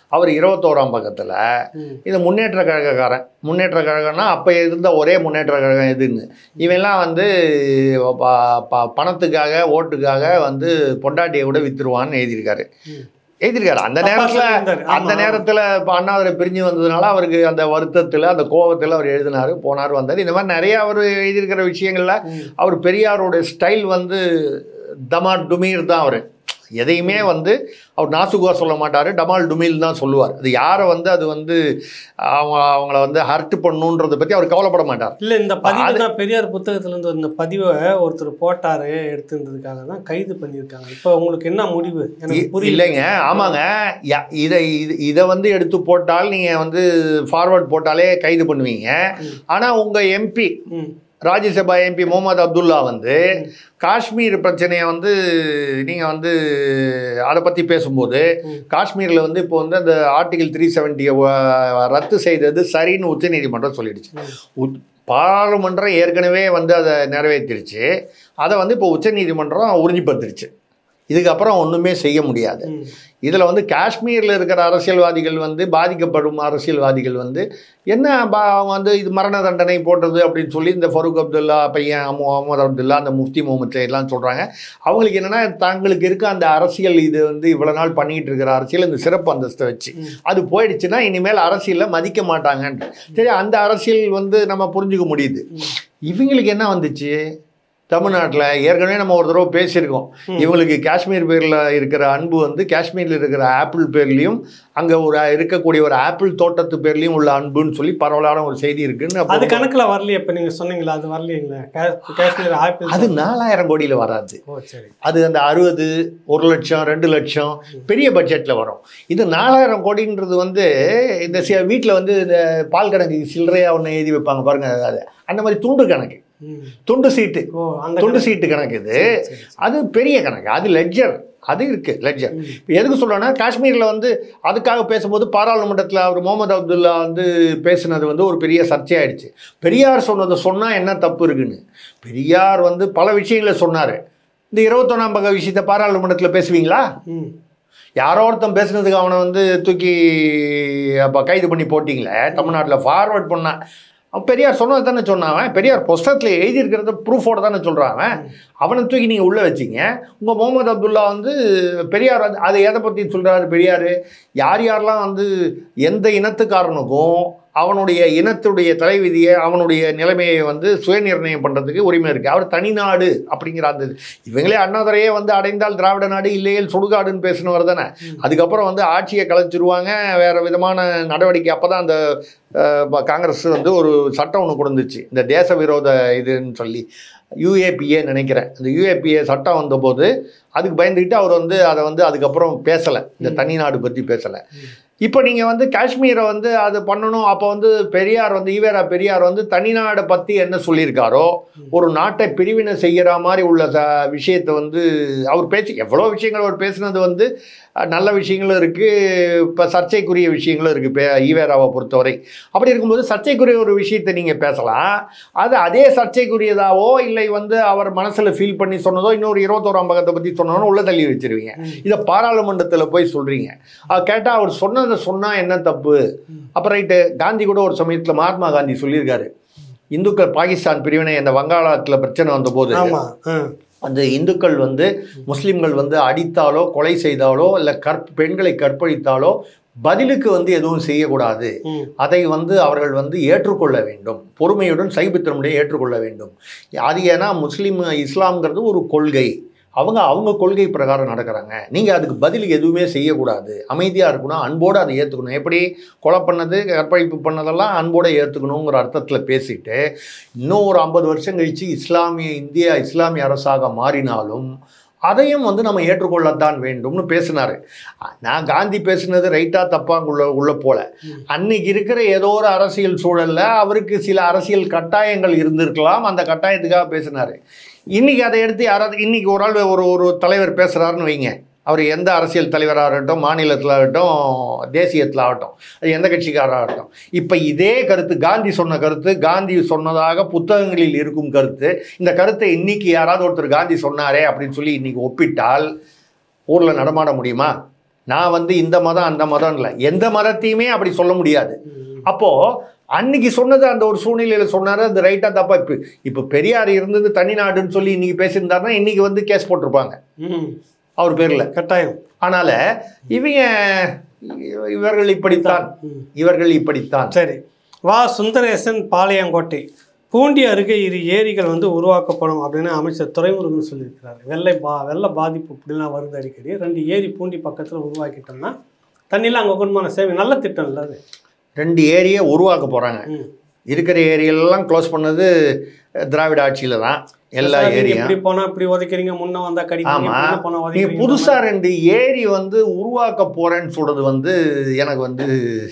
S1: அவர் இருபத்தோராம் பக்கத்தில்
S2: ம்.
S1: இது முன்னேற்ற கழகக்காரன் முன்னேற்ற கழகம்னா அப்போ இருந்த ஒரே முன்னேற்ற கழகம் எதுன்னு இவெல்லாம் வந்து ப- ப- பணத்துக்காக ஓட்டுக்காக வந்து பொண்டாட்டியை விட வித்துருவான்னு எழுதியிருக்காரு
S2: ம்.
S1: எழுதியிருக்காரு அந்த
S2: அப்பா
S1: நேரத்தில்
S2: சொல்லியிருந்தாரு. ஆமா,
S1: அந்த
S2: ஆமா.
S1: நேரத்தில் இப்போ அண்ணாதுரை பிரிஞ்சு வந்ததுனால அவருக்கு அந்த வருத்தத்தில் அந்த கோபத்தில் அவர் எழுதினார் போனார் வந்தார் இந்த மாதிரி நிறைய அவர் எழுதியிருக்கிற விஷயங்கள்ல
S2: ம்.
S1: அவர் பெரியாரோட ஸ்டைல் வந்து தமால் டுமீர் தான் அவர் எதையுமே வந்து அவர் நாசுகுவா சொல்ல மாட்டார் டமால் டுமீல் தான் சொல்லுவார் அது யாரை வந்து அது வந்து அவங்க அவங்கள வந்து ஹர்ட் பண்ணுன்றதை பற்றி அவர் கவலைப்பட மாட்டார்
S2: இல்ல இந்த பதிவு
S1: அது-
S2: தான் பெரியார் புத்தகத்துல இருந்து இந்த பதிவை ஒருத்தர் போட்டாரு எடுத்துன்றதுக்காக தான் கைது பண்ணியிருக்காங்க இப்போ உங்களுக்கு என்ன முடிவு எனக்கு
S1: இ-
S2: புரியல
S1: இல்லைங்க ஆமாங்க யா- இதை இது இதை வந்து எடுத்து போட்டால் நீங்கள் வந்து ஃபார்வர்ட் போட்டாலே கைது பண்ணுவீங்க
S2: ம்.
S1: ஆனால் உங்கள் எம்பி
S2: ம்
S1: ராஜ்யசபா எம்பி முகமது அப்துல்லா வந்து காஷ்மீர் பிரச்சனையை வந்து நீங்கள் வந்து அதை பற்றி பேசும்போது
S2: ம்.
S1: காஷ்மீரில் வந்து இப்போ வந்து அந்த ஆர்டிகல் த்ரீ செவன்ட்டியை ரத்து செய்தது சரின்னு உச்சநீதிமன்றம் சொல்லிடுச்சு
S2: ம்.
S1: உத்- பாராளுமன்றம் ஏற்கனவே வந்து அதை நிறைவேற்றிருச்சு அதை வந்து இப்போ உச்சநீதிமன்றம் உறுதிப்படுத்திருச்சு இதுக்கப்புறம் ஒன்றுமே செய்ய முடியாது
S2: ம்.
S1: இதில் வந்து காஷ்மீரில் இருக்கிற அரசியல்வாதிகள் வந்து பாதிக்கப்படும் அரசியல்வாதிகள் வந்து என்ன பா அவங்க வந்து இது மரண தண்டனை போட்டது அப்படின்னு சொல்லி இந்த ஃபரூக் அப்துல்லா பையன் மு- முகமது அப்துல்லா அந்த முஃப்தி முகமது எல்லாம் சொல்கிறாங்க அவங்களுக்கு என்னென்னா தங்களுக்கு இருக்க அந்த அரசியல் இது வந்து இவ்வளோ நாள் பண்ணிக்கிட்டு இருக்கிற அரசியல் இந்த சிறப்பு அந்தஸ்தை வச்சு
S2: ம்.
S1: அது போயிடுச்சுன்னா இனிமேல் அரசியலில் மதிக்க மாட்டாங்கன்ட்டு சரி அந்த அரசியல் வந்து நம்ம புரிஞ்சுக்க முடியுது
S2: ம்.
S1: இவங்களுக்கு என்ன வந்துச்சு தமிழ்நாட்டில் ஏற்கனவே நம்ம ஒரு தடவை பேசியிருக்கோம்
S2: ம்.
S1: இவங்களுக்கு காஷ்மீர் பேரில் இருக்கிற அன்பு வந்து காஷ்மீரில் இருக்கிற ஆப்பிள் பேர்லேயும் அங்கே ஒரு இருக்கக்கூடிய ஒரு ஆப்பிள் தோட்டத்து பேர்லேயும் உள்ள அன்புன்னு சொல்லி பரவலான ஒரு செய்தி இருக்குன்னு அப்போ
S2: அது கணக்குல வரலையே இப்ப நீங்க சொன்னீங்களா அது வரலைங்களா கா- காஷ்மீர் ஆப்பிள்
S1: அது நாலாயிரம் கோடியில் வராது
S2: ஓ சரி
S1: அது அந்த அறுபது ஒரு லட்சம் ரெண்டு லட்சம் பெரிய பட்ஜெட்டில் வரும் இது நாலாயிரம் கோடின்றது வந்து இந்த வீட்டில் வந்து இந்த பால் கணக்கு சில்லறையாக ஒன்று எழுதி வைப்பாங்க பாருங்க அது அந்த மாதிரி துண்டு கணக்கு
S2: ம்.
S1: துண்டு சீட்டு
S2: ஓ அந்த
S1: துண்டு
S2: கணக்கு.
S1: சீட்டு கணக்கு இது
S2: சரி, சரி, சரி.
S1: அது பெரிய கணக்கு அது லெட்ஜர் அது இருக்கு லெட்ஜர்
S2: ம்.
S1: இப்போ எதுக்கு சொல்றேன்னா காஷ்மீரில் வந்து அதுக்காக பேசும்போது பாராளுமன்றத்தில் அவர் முகமது அப்துல்லா வந்து பேசுனது வந்து ஒரு பெரிய சர்ச்சையாயிடுச்சு பெரியார் சொன்னதை சொன்னால் என்ன தப்பு இருக்குன்னு பெரியார் வந்து பல விஷயங்களை சொன்னார் இந்த இருபத்தொன்னாம் பக்க விஷயத்தை பாராளுமன்றத்தில் பேசுவீங்களா
S2: ம்.
S1: யாரோ ஒருத்தன் பேசுனதுக்கு அவனை வந்து தூக்கி அப்போ கைது பண்ணி போட்டிங்களே தமிழ்நாட்டில் ஃபார்வர்ட் பண்ணான் அவன் பெரியார் சொன்னது தானே சொன்னான் அவன். பெரியார் புஸ்தகத்தில் எழுதியிருக்கிறத ப்ரூஃபோட தானே சொல்கிறான் அவன் அவனை தூக்கி நீங்கள் உள்ளே வச்சிங்க உங்கள் முகமது அப்துல்லா வந்து பெரியார் வந்து அதை எதை பற்றி சொல்கிறாரு பெரியார் யார் யாரெல்லாம் வந்து எந்த இனத்துக்காரனுக்கும் அவனுடைய இனத்துடைய தலைவிதியை அவனுடைய நிலைமையை வந்து சுயநிர்ணயம் பண்ணுறதுக்கு உரிமை இருக்குது அவர் தனிநாடு அப்படிங்கிற அந்த இது. இவங்களே அண்ணாதுரையே வந்து அடைந்தால் திராவிட நாடு இல்லையேல் சுடுகாடுன்னு பேசினவர் தானே
S2: ம்.
S1: அதுக்கப்புறம் வந்து ஆட்சியை கலைச்சிருவாங்க வேறு விதமான நடவடிக்கை அப்போ தான் அந்த அஹ், ப- காங்கிரஸ் வந்து ஒரு சட்டம் ஒன்று கொடுந்துச்சு இந்த தேச விரோத இதுன்னு சொல்லி யூஏபிஏ நினைக்கிறேன் இந்த யூஏபிஏ சட்டம் வந்தபோது அதுக்கு பயந்துக்கிட்டு அவர் வந்து அதை வந்து அதுக்கப்புறம் பேசலை இந்த
S2: ம்.
S1: தனிநாடு பற்றி பேசலை
S2: ம்.
S1: இப்போ நீங்கள் வந்து காஷ்மீரை வந்து அது பண்ணணும் அப்போ வந்து பெரியார் வந்து ஈவேரா பெரியார் வந்து தனிநாடை பற்றி என்ன சொல்லியிருக்காரோ
S2: ம்.
S1: ஒரு நாட்டை பிரிவினை செய்கிற மாதிரி உள்ள ச விஷயத்தை வந்து அவர் பேச்சு எவ்வளோ விஷயங்கள் அவர் பேசுனது வந்து அஹ், நல்ல விஷயங்களும் இருக்குது இப்போ சர்ச்சைக்குரிய விஷயங்களும் இருக்குது இப்போ ஈவேராவை பொறுத்தவரை அப்படி இருக்கும்போது சர்ச்சைக்குரிய ஒரு விஷயத்தை நீங்கள் பேசலாம் அது அதே சர்ச்சைக்குரியதாவோ இல்லை வந்து அவர் மனசில் ஃபீல் பண்ணி சொன்னதோ இன்னொரு இருபத்தோராம் பக்கத்தை பற்றி சொன்னதோ உள்ள தள்ளி வச்சிருவீங்க
S2: ம்.
S1: இதை பாராளுமன்றத்தில் போய் சொல்கிறீங்க கேட்டால் அவர் சொன்னதை சொன்னால் என்ன தப்பு
S2: ம்.
S1: அப்போ ரைட்டு காந்தி கூட ஒரு சமயத்தில் மகாத்மா காந்தி சொல்லியிருக்காரு இந்துக்கள் பாகிஸ்தான் பிரிவினை அந்த வங்காளத்தில் பிரச்சனை வந்தபோது
S2: ஆமா ஆ.
S1: அந்த இந்துக்கள் வந்து முஸ்லிம்கள் வந்து அடித்தாலோ கொலை செய்தாலோ இல்லை கற்ப பெண்களை கற்பழித்தாலோ பதிலுக்கு வந்து எதுவும் செய்யக்கூடாது
S2: ம்.
S1: அதை வந்து அவர்கள் வந்து ஏற்றுக்கொள்ள வேண்டும் பொறுமையுடன் சைபித்திரமுடைய ஏற்றுக்கொள்ள வேண்டும் அது ஏன்னா முஸ்லீம் இஸ்லாம்ங்கிறது ஒரு கொள்கை அவங்க அவங்க கொள்கை பிரகாரம் நடக்கிறாங்க நீங்கள் அதுக்கு பதில் எதுவுமே செய்யக்கூடாது அமைதியாக இருக்கணும் அன்போடு அதை ஏற்றுக்கணும் எப்படி கொலை பண்ணது கற்பழிப்பு பண்ணதெல்லாம் அன்போடு ஏற்றுக்கணுங்கிற அர்த்தத்தில் பேசிட்டு இன்னும் ஒரு ஐம்பது வருஷம் கழித்து இஸ்லாமிய இந்தியா இஸ்லாமிய அரசாக மாறினாலும் அதையும் வந்து நம்ம ஏற்றுக்கொள்ளத்தான் வேண்டும்னு பேசினார் நான் காந்தி பேசுனது ரைட்டாக தப்பாங்க உள்ள உள்ள போல
S2: ம்.
S1: அன்னைக்கு இருக்கிற ஏதோ ஒரு அரசியல் சூழல்ல அவருக்கு சில அரசியல் கட்டாயங்கள் இருந்திருக்கலாம் அந்த கட்டாயத்துக்காக பேசினார் இன்னைக்கு அதை எடுத்து யாராவது இன்னைக்கு ஒரு ஆள் ஒரு ஒரு தலைவர் பேசுகிறாருன்னு வைங்க அவர் எந்த அரசியல் தலைவராக இருக்கட்டும் மாநிலத்தில் ஆகட்டும் தேசியத்தில் ஆகட்டும் அது எந்த கட்சிக்காரராக இருக்கட்டும் இப்போ இதே கருத்து காந்தி சொன்ன கருத்து காந்தி சொன்னதாக புத்தகங்களில் இருக்கும் கருத்து இந்த கருத்தை இன்னைக்கு யாராவது ஒருத்தர் காந்தி சொன்னாரே அப்படின்னு சொல்லி இன்னைக்கு ஒப்பிட்டால் ஊரில் நடமாட முடியுமா நான் வந்து இந்த மதம் அந்த மதம் இல்லை எந்த மதத்தையுமே அப்படி சொல்ல முடியாது
S2: ம்.
S1: அப்போ அன்னைக்கு சொன்னது அந்த ஒரு சூழ்நிலையில சொன்னாரு அது ரைட்டா தப்பா இப்போ இப்போ பெரியார் இருந்தது தனி நாடுன்னு சொல்லி இன்னைக்கு பேசியிருந்தாருன்னா இன்னைக்கு வந்து கேஸ் போட்டிருப்பாங்க
S2: ம்.
S1: அவர் பேர்ல
S2: கட்டாயம்
S1: அதனால இவங்க இவர்கள் இப்படித்தான்
S2: ம்.
S1: இவர்கள் இப்படித்தான்
S2: சரி வா சுந்தரேசன் பாளையங்கோட்டை பூண்டி அருகே இரு ஏரிகள் வந்து உருவாக்கப்படும் அப்படின்னு அமைச்சர் துரைமுருகன் சொல்லியிருக்கிறார் வெள்ளை பா வெள்ள பாதிப்பு இப்படிலாம் வருது அடிக்கடி ரெண்டு ஏரி பூண்டி பக்கத்தில் உருவாக்கிட்டோம்னா தண்ணியில் அங்கே கொண்டுமான சேவை நல்ல திட்டம் இல்லை அது
S1: ரெண்டு ஏரியை உருவாக்க போறாங்க
S2: ம்.
S1: இருக்கிற ஏரியெல்லாம் க்ளோஸ் பண்ணது திராவிட ஆட்சியில தான் எல்லா
S2: சார், நீங்க
S1: ஏரியும்
S2: இப்படி போனா இப்படி உதைக்கிறீங்க முன்ன வந்தா கடிக்கிறீங்க
S1: ஆமா.
S2: பின்ன போனா
S1: நீங்க
S2: உதைக்கிறீங்க
S1: புதுசா ரெண்டு ஏரி வந்து உருவாக்க போறேன்னு சொல்றது வந்து எனக்கு வந்து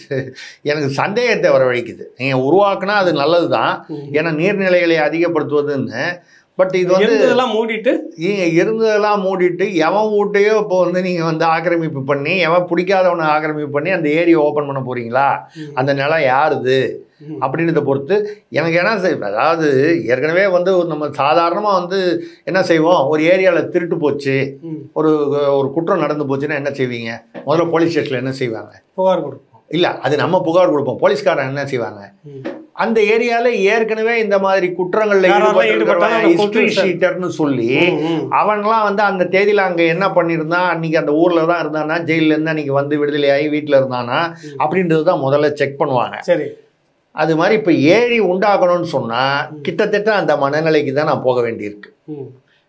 S1: எனக்கு சந்தேகத்தை வரவழைக்குது நீங்க உருவாக்குனா அது நல்லதுதான்
S2: ம்.
S1: ஏன்னா நீர்நிலைகளை அதிகப்படுத்துவதுன்னு பட் இது வந்து
S2: இருந்ததெல்லாம் மூடிட்டு
S1: நீங்க இருந்ததெல்லாம் மூடிட்டு எவன் வீட்டையோ இப்போ வந்து நீங்க வந்து ஆக்கிரமிப்பு பண்ணி எவன் பிடிக்காதவனை ஆக்கிரமிப்பு பண்ணி அந்த ஏரியை ஓப்பன் பண்ண போறீங்களா
S2: ம்.
S1: அந்த நிலம் யாருது
S2: ம்.
S1: அப்படின்றத பொறுத்து எனக்கு என்ன செய் அதாவது ஏற்கனவே வந்து நம்ம சாதாரணமாக வந்து என்ன செய்வோம் ஒரு ஏரியாவில் திருட்டு போச்சு
S2: ம்.
S1: ஒரு ஒரு குற்றம் நடந்து போச்சுன்னா என்ன செய்வீங்க முதல்ல போலீஸ் ஸ்டேஷனில் என்ன செய்வாங்க
S2: புகார் கொடுப்போம்
S1: இல்லை அது நம்ம புகார் கொடுப்போம் போலீஸ்காரன் என்ன செய்வாங்க
S2: ம்.
S1: அந்த ஏரியாவில் ஏற்கனவே இந்த மாதிரி குற்றங்களில்
S2: யாரெல்லாம் ஈடுபட்டாலும் அவனை
S1: ஹிஸ்ட்ரி
S2: கூப்பிட்டு சார்.
S1: ஷீட்டர்னு சொல்லி
S2: ம், ம்.
S1: அவன்லாம் வந்து அந்த தேதியில் அங்கே என்ன பண்ணியிருந்தான் அன்னைக்கு அந்த ஊரில் தான் இருந்தானா ஜெயிலேருந்து அன்னைக்கு வந்து விடுதலையாகி வீட்டில் இருந்தானா அப்படின்றது தான் முதல்ல செக் பண்ணுவாங்க
S2: சரி
S1: அது மாதிரி இப்போ ஏரி உண்டாக்கணும்னு சொன்னால் கிட்டத்தட்ட அந்த மனநிலைக்கு தான் நான் போக வேண்டியிருக்கு
S2: ம்.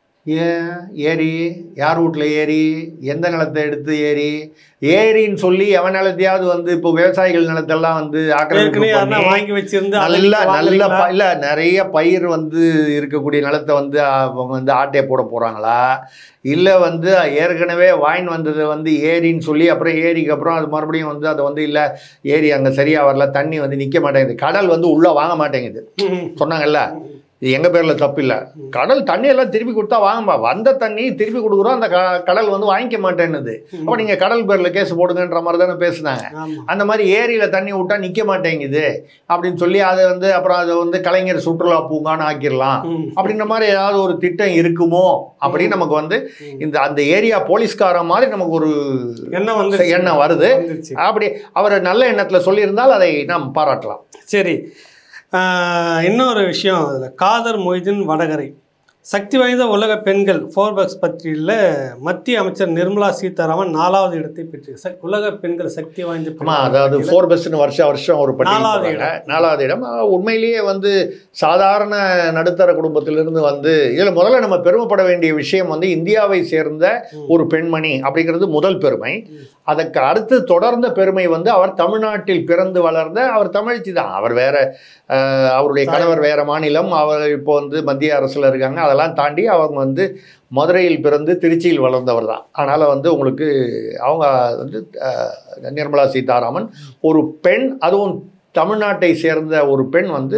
S1: ஏன் ஏரி யார் வீட்டில் ஏரி எந்த நிலத்தை எடுத்து ஏரி ஏரின்னு சொல்லி எவன் நிலத்தையாவது வந்து இப்போ விவசாயிகள் நிலத்தெல்லாம் வந்து ஆக்கிரமிப்பு
S2: ஏற்கனவே யாருன்னா
S1: பண்ணி
S2: வாங்கி வச்சிருந்து அதை
S1: நல்ல
S2: நீங்க
S1: நல்ல
S2: வாங்குறீங்களா?
S1: ப- இல்ல நிறைய பயிர் வந்து இருக்கக்கூடிய நிலத்தை வந்து அவங்க வந்து ஆட்டையை போட போறாங்களா இல்ல வந்து ஏற்கனவே வாயின் வந்தது வந்து ஏரின்னு சொல்லி அப்புறம் ஏரிக்கு அப்புறம் அது மறுபடியும் வந்து அதை வந்து இல்ல ஏரி அங்க சரியா வரல தண்ணி வந்து நிக்க மாட்டேங்குது கடல் வந்து உள்ள வாங்க மாட்டேங்குது
S2: ம்.
S1: சொன்னாங்கல்ல இது எங்க பேர்ல தப்பு இல்ல கடல் தண்ணி எல்லாம் திருப்பி கொடுத்தா வாங்கப்பா வந்த தண்ணி திருப்பி கொடுக்குறோம் அந்த க- கடல் வந்து வாங்கிக்க மாட்டேன்னுது அப்ப நீங்க கடல் பேர்ல கேஸ் போடுங்கன்ற மாதிரி தானே பேசுனாங்க
S2: ஆமா
S1: அந்த மாதிரி ஏரியில் தண்ணி விட்டா நிற்க மாட்டேங்குது அப்படின்னு சொல்லி அதை வந்து அப்புறம் அதை வந்து கலைஞர் சுற்றுலா பூங்கான்னு ஆக்கிடலாம்
S2: ம்.
S1: அப்படின்ற மாதிரி ஏதாவது ஒரு திட்டம் இருக்குமோ அப்படின்னு நமக்கு வந்து
S2: ம்.
S1: இந்த அந்த ஏரியா போலீஸ்காரன் மாதிரி நமக்கு ஒரு
S2: என்ன வந்து
S1: எண்ணம் வருது
S2: வந்துருச்சு
S1: அப்படி அவர் நல்ல எண்ணத்தில் சொல்லியிருந்தால் அதை நாம் பாராட்டலாம்
S2: சரி ஆஹ், இன்னொரு விஷயம் அதில் காதர் மொய்தீன் வடகரை சக்தி வாய்ந்த உலக பெண்கள் ஃபோர்பக்ஸ் பத்திரிகையில் மத்திய அமைச்சர் நிர்மலா சீதாராமன் நாலாவது இடத்தை பெற்று ச- உலக பெண்கள் சக்தி வாய்ந்த
S1: ஆமா
S2: பெண்கள்
S1: அதாவது
S2: பட்டியலில்
S1: ஃபோர் பெஸ்ட்னு வருஷம் வருஷம் ஒரு பட்டியல்
S2: நாலாவது
S1: போடுறாங்க.
S2: இடம்.
S1: நாலாவது இடம் ஆஹ் உண்மையிலேயே வந்து சாதாரண நடுத்தர குடும்பத்திலிருந்து வந்து இதில் முதல்ல நம்ம பெருமைப்பட வேண்டிய விஷயம் வந்து இந்தியாவை சேர்ந்த
S2: ம்.
S1: ஒரு பெண்மணி அப்படிங்கிறது முதல் பெருமை
S2: ம்.
S1: அதற்கு அடுத்து தொடர்ந்த பெருமை வந்து அவர் தமிழ்நாட்டில் பிறந்து வளர்ந்த அவர் தமிழ்ச்சி தான் அவர் வேற ஆஹ் அவருடைய கணவர் வேற மாநிலம் அவர் இப்போ வந்து மத்திய அரசில் இருக்காங்க அதெல்லாம் தாண்டி அவங்க வந்து மதுரையில் பிறந்து திருச்சியில் வளர்ந்தவர் தான் அதனால் வந்து உங்களுக்கு அவங்க வந்து ஆஹ், நிர்மலா சீதாராமன் ஒரு பெண் அதுவும் தமிழ்நாட்டை சேர்ந்த ஒரு பெண் வந்து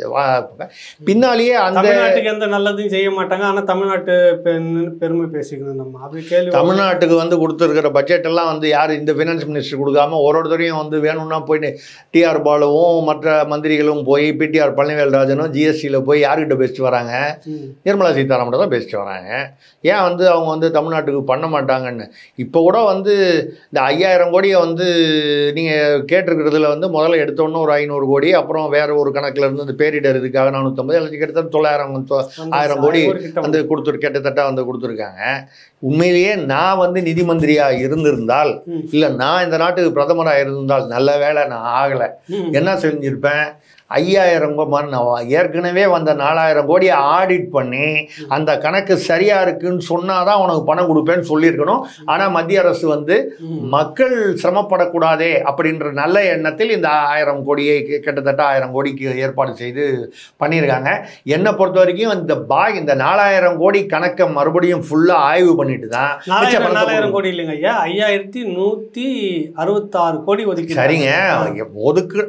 S1: வா- பின்னாலேயே அந்த
S2: தமிழ்நாட்டுக்கு எந்த நல்லதையும் செய்ய மாட்டாங்க ஆனா தமிழ்நாட்டு பெண் பெருமை பேசிக்கணும் நம்ம அப்படி கேள்வி
S1: தமிழ்நாட்டுக்கு வந்து கொடுத்துருக்கிற பட்ஜெட் எல்லாம் வந்து யார் இந்த ஃபினான்ஸ் மினிஸ்டர் கொடுக்காம ஒரு ஒருத்தரையும் வந்து வேணும்னா போயிட்டு டிஆர் பாலுவும் மற்ற மந்திரிகளும் போய் பிடிஆர் பழனிவேல்ராஜனும் ஜிஎஸ்டியில் போய் யார்கிட்ட பேசிட்டு வராங்க
S2: ம்.
S1: நிர்மலா சீதாராமன் தான் பேசிட்டு வராங்க ஏன் வந்து அவங்க வந்து தமிழ்நாட்டுக்கு பண்ண மாட்டாங்கன்னு இப்போ கூட வந்து இந்த ஐயாயிரம் கோடியை வந்து நீங்கள் கேட்டிருக்கிறதுல வந்து முதல்ல எடுத்தோன்னே ஒரு ஐநூறு கோடி அப்புறம் வேற ஒரு கணக்குல இருந்து இந்த பேரிடர் இதுக்காக நானூற்றம்பது எல்லாத்தையும் கிட்டத்தட்ட தொள்ளாயிரம் தொ-
S2: அந்த
S1: ஆயிரம் கோடி
S2: கிட்ட
S1: வந்து கொடுத்துரு கிட்டத்தட்ட வந்து கொடுத்துருக்காங்க உண்மையிலேயே நான் வந்து நிதி மந்திரியா இருந்திருந்தால்
S2: ம்.
S1: இல்லை நான் இந்த நாட்டுக்கு பிரதமராக இருந்தால் நல்ல வேளை நான் ஆகலை
S2: ம்.
S1: என்ன செஞ்சிருப்பேன் ஐயாயிரம் கோடி நான் ஏற்கனவே வந்த நாலாயிரம் கோடியை ஆடிட் பண்ணி அந்த கணக்கு சரியா இருக்குன்னு சொன்னாதான் உனக்கு பணம் கொடுப்பேன்னு சொல்லியிருக்கணும் ஆனால் மத்திய அரசு வந்து
S2: ம்.
S1: மக்கள் சிரமப்படக்கூடாதே அப்படின்ற நல்ல எண்ணத்தில் இந்த ஆயிரம் கோடியை கி- கிட்டத்தட்ட ஆயிரம் கோடிக்கு ஏற்பாடு செய்து பண்ணியிருக்காங்க என்னை பொறுத்த வரைக்கும் இந்த பாக் இந்த நாலாயிரம் கோடி கணக்கை மறுபடியும் ஃபுல்லாக ஆய்வு பண்ணிட்டு தான் மிச்ச
S2: நாலாயிரம்
S1: பணத்தை
S2: நாலாயிரம் கோடி இல்லைங்க ஐயா ஐயாயிரத்தி நூத்தி அறுபத்தாறு கோடி ஒதுக்கி
S1: சரிங்க ஒதுக்கு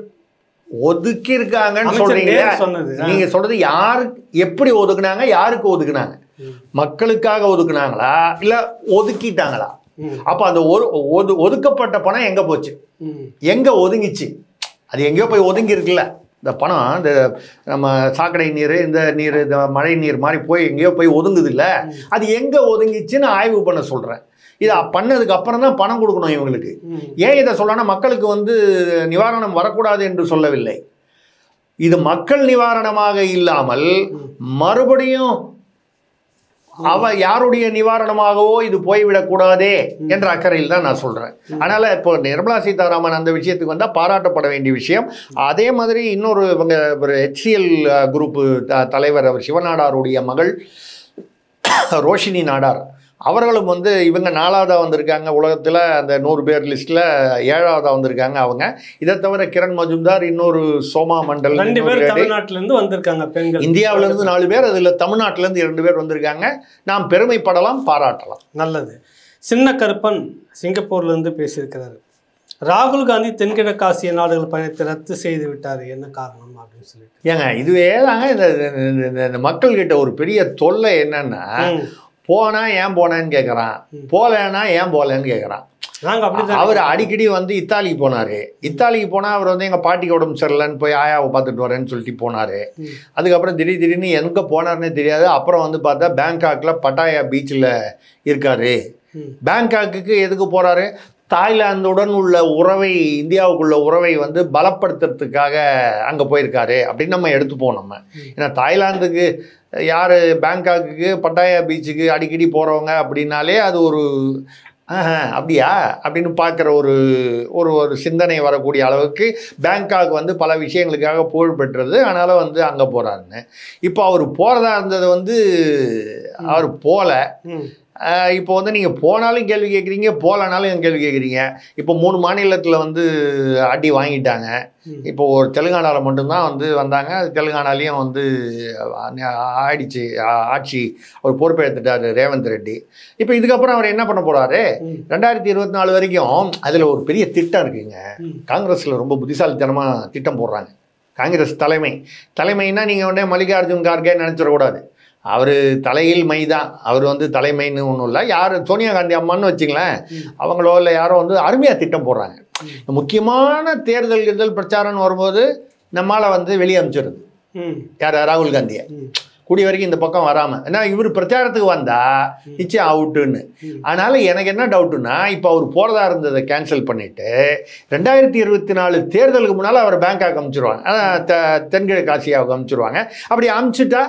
S1: ஒதுக்கி இருக்காங்கன்னு
S2: அமைச்சர்
S1: சொல்றீங்க
S2: நேரு சொன்னது
S1: நீங்க சொல்றது யாருக்கு எப்படி ஒதுக்குனாங்க யாருக்கு ஒதுக்குனாங்க
S2: ம்.
S1: மக்களுக்காக ஒதுக்குனாங்களா இல்ல ஒதுக்கிட்டாங்களா
S2: ம்.
S1: அப்ப அந்த ஒரு ஒது ஒதுக்கப்பட்ட பணம் எங்க போச்சு
S2: ம்.
S1: எங்க ஒதுங்கிச்சு அது எங்கேயோ போய் ஒதுங்கி இருக்குல்ல இந்த பணம் இந்த நம்ம சாக்கடை நீர் இந்த நீர் இந்த மழை நீர் மாதிரி போய் எங்கேயோ போய் ஒதுங்குது இல்ல அது எங்க ஒதுங்கிச்சுன்னு ஆய்வு பண்ண சொல்றேன் இதை பண்ணதுக்கு அப்புறம் தான் பணம் கொடுக்கணும் இவங்களுக்கு
S2: ம்.
S1: ஏன் இதை சொல்லனா மக்களுக்கு வந்து நிவாரணம் வரக்கூடாது என்று சொல்லவில்லை இது மக்கள் நிவாரணமாக இல்லாமல் மறுபடியும் அவ யாருடைய நிவாரணமாகவோ இது போய்விடக்கூடாதே என்ற அக்கறையில் தான் நான் சொல்றேன் அதனால இப்போ நிர்மலா சீதாராமன் அந்த விஷயத்துக்கு வந்தால் பாராட்டப்பட வேண்டிய விஷயம் அதே மாதிரி இன்னொரு இவங்க ஒரு ஹெச்சிஎல் குரூப் தலைவர் அவர் சிவநாடாருடைய மகள் ரோஷினி நாடார் அவர்களும் வந்து இவங்க நாலாவதாக வந்திருக்காங்க உலகத்தில் அந்த நூறு பேர் லிஸ்ட்டில் ஏழாவதாக வந்திருக்காங்க அவங்க இதை தவிர கிரண் மஜும்தார் இன்னொரு சோமா மண்டல்
S2: ரெண்டு
S1: இன்னொரு
S2: பேர்
S1: lady.
S2: தமிழ்நாட்டுல இருந்து வந்திருக்காங்க பெண்கள்
S1: இந்தியாவுல இருந்து நாலு பேர் அதில் தமிழ்நாட்டிலேருந்து இரண்டு பேர் வந்திருக்காங்க நாம் பெருமைப்படலாம் பாராட்டலாம்
S2: நல்லது சின்ன கருப்பன் சிங்கப்பூர்ல இருந்து பேசியிருக்கிறாரு ராகுல் காந்தி தென்கிழக்காசிய நாடுகள் பயணத்தை ரத்து செய்து விட்டார் என்ன காரணம் அப்படின்னு சொல்லிட்டு
S1: ஏங்க இதுவே தாங்க இந்த இந்த- இந்த- இந்த மக்கள்கிட்ட ஒரு பெரிய தொல்லை என்னன்னா
S2: ம்.
S1: போனா ஏன் போனேன்னு கேட்குறான் போகலன்னா ஏன் போகலன்னு கேட்குறான்
S2: நாங்க அப்படிதான்
S1: அவர் அடிக்கடி வந்து இத்தாலிக்கு போனாரு இத்தாலிக்கு போனால் அவர் வந்து எங்கள் பாட்டிக்கு உடம்பு சரியில்லைன்னு போய் ஆயாவை பார்த்துட்டு வரேன்னு சொல்லிட்டு போனாரு
S2: ம்.
S1: அதுக்கப்புறம் திடீர் திடீர்னு எங்கே போனாருன்னே தெரியாது அப்புறம் வந்து பார்த்தா பேங்காக்கில் பட்டாயா பீச்சில் இருக்காரு
S2: ம்.
S1: பேங்காக்குக்கு எதுக்கு போறாரு தாய்லாந்துடன் உள்ள உறவை இந்தியாவுக்குள்ள உறவை வந்து பலப்படுத்துறதுக்காக அங்கே போயிருக்காரு அப்படின்னு நம்ம எடுத்துப்போம் நம்ம ஏன்னா தாய்லாந்துக்கு யார் பேங்காக்குக்கு பட்டாயா பீச்சுக்கு அடிக்கடி போகிறவங்க அப்படின்னாலே அது ஒரு ஆஹா, அப்படியா அப்படின்னு பார்க்குற ஒரு ஒரு ஒரு சிந்தனை வரக்கூடிய அளவுக்கு பேங்காக் வந்து பல விஷயங்களுக்காக புகழ் பெற்றது அதனால் வந்து அங்கே போகிறாருன்னு இப்போ அவர் போகிறதா இருந்தது வந்து அவர் போகல
S2: ம்.
S1: ஆஹ் இப்போ வந்து நீங்கள் போனாலும் கேள்வி கேட்குறீங்க போகலனாலும் கேள்வி கேட்குறீங்க இப்போ மூணு மாநிலத்தில் வந்து அடி வாங்கிட்டாங்க
S2: ம்.
S1: இப்போ ஒரு தெலுங்கானாவில் மட்டும்தான் வந்து வந்தாங்க அது தெலுங்கானாலையும் வந்து ஆ- ஆயிடுச்சு ஆ- ஆட்சி அவர் பொறுப்பேற்றுட்டார் ரேவந்த் ரெட்டி இப்போ இதுக்கப்புறம் அவர் என்ன பண்ண போகிறாரு
S2: ம்.
S1: ரெண்டாயிரத்தி இருபத்தி நாலு வரைக்கும் அதில் ஒரு பெரிய திட்டம் இருக்குங்க
S2: ம்.
S1: காங்கிரஸில் ரொம்ப புத்திசாலித்தனமாக திட்டம் போடுறாங்க காங்கிரஸ் தலைமை தலைமைன்னா நீங்கள் உடனே மல்லிகார்ஜுன் கார்கே நினச்சிடக்கூடாது அவர் தலையில் மை தான் அவர் வந்து தலைமைன்னு ஒன்றும் இல்லை யார் சோனியா காந்தி அம்மான்னு வச்சுங்களேன் அவங்களோ இல்லை யாரோ வந்து அருமையாக திட்டம் போடுறாங்க முக்கியமான தேர்தல் தேர்தல் பிரச்சாரம்னு வரும்போது நம்மால் வந்து வெளியே அனுப்பிச்சிடுது
S2: ம்.
S1: யார் ராகுல் காந்தியை
S2: ம்.
S1: கூடிய வரைக்கும் இந்த பக்கம் வராமல் ஏன்னா இவர் பிரச்சாரத்துக்கு வந்தா நிச்சயம் அவுட்டுன்னு
S2: ம்.
S1: அதனால எனக்கு என்ன டவுட்டுன்னா இப்போ அவர் போகிறதா இருந்ததை கேன்சல் பண்ணிட்டு ரெண்டாயிரத்தி இருபத்தி நாலு தேர்தலுக்கு முன்னால் அவர் பேங்காக் அமுச்சிருவாங்க அதான் தெ- தென்கிழக்கு ஆசியாவுக்கு அமுச்சிருவாங்க அப்படி அமுச்சிட்டா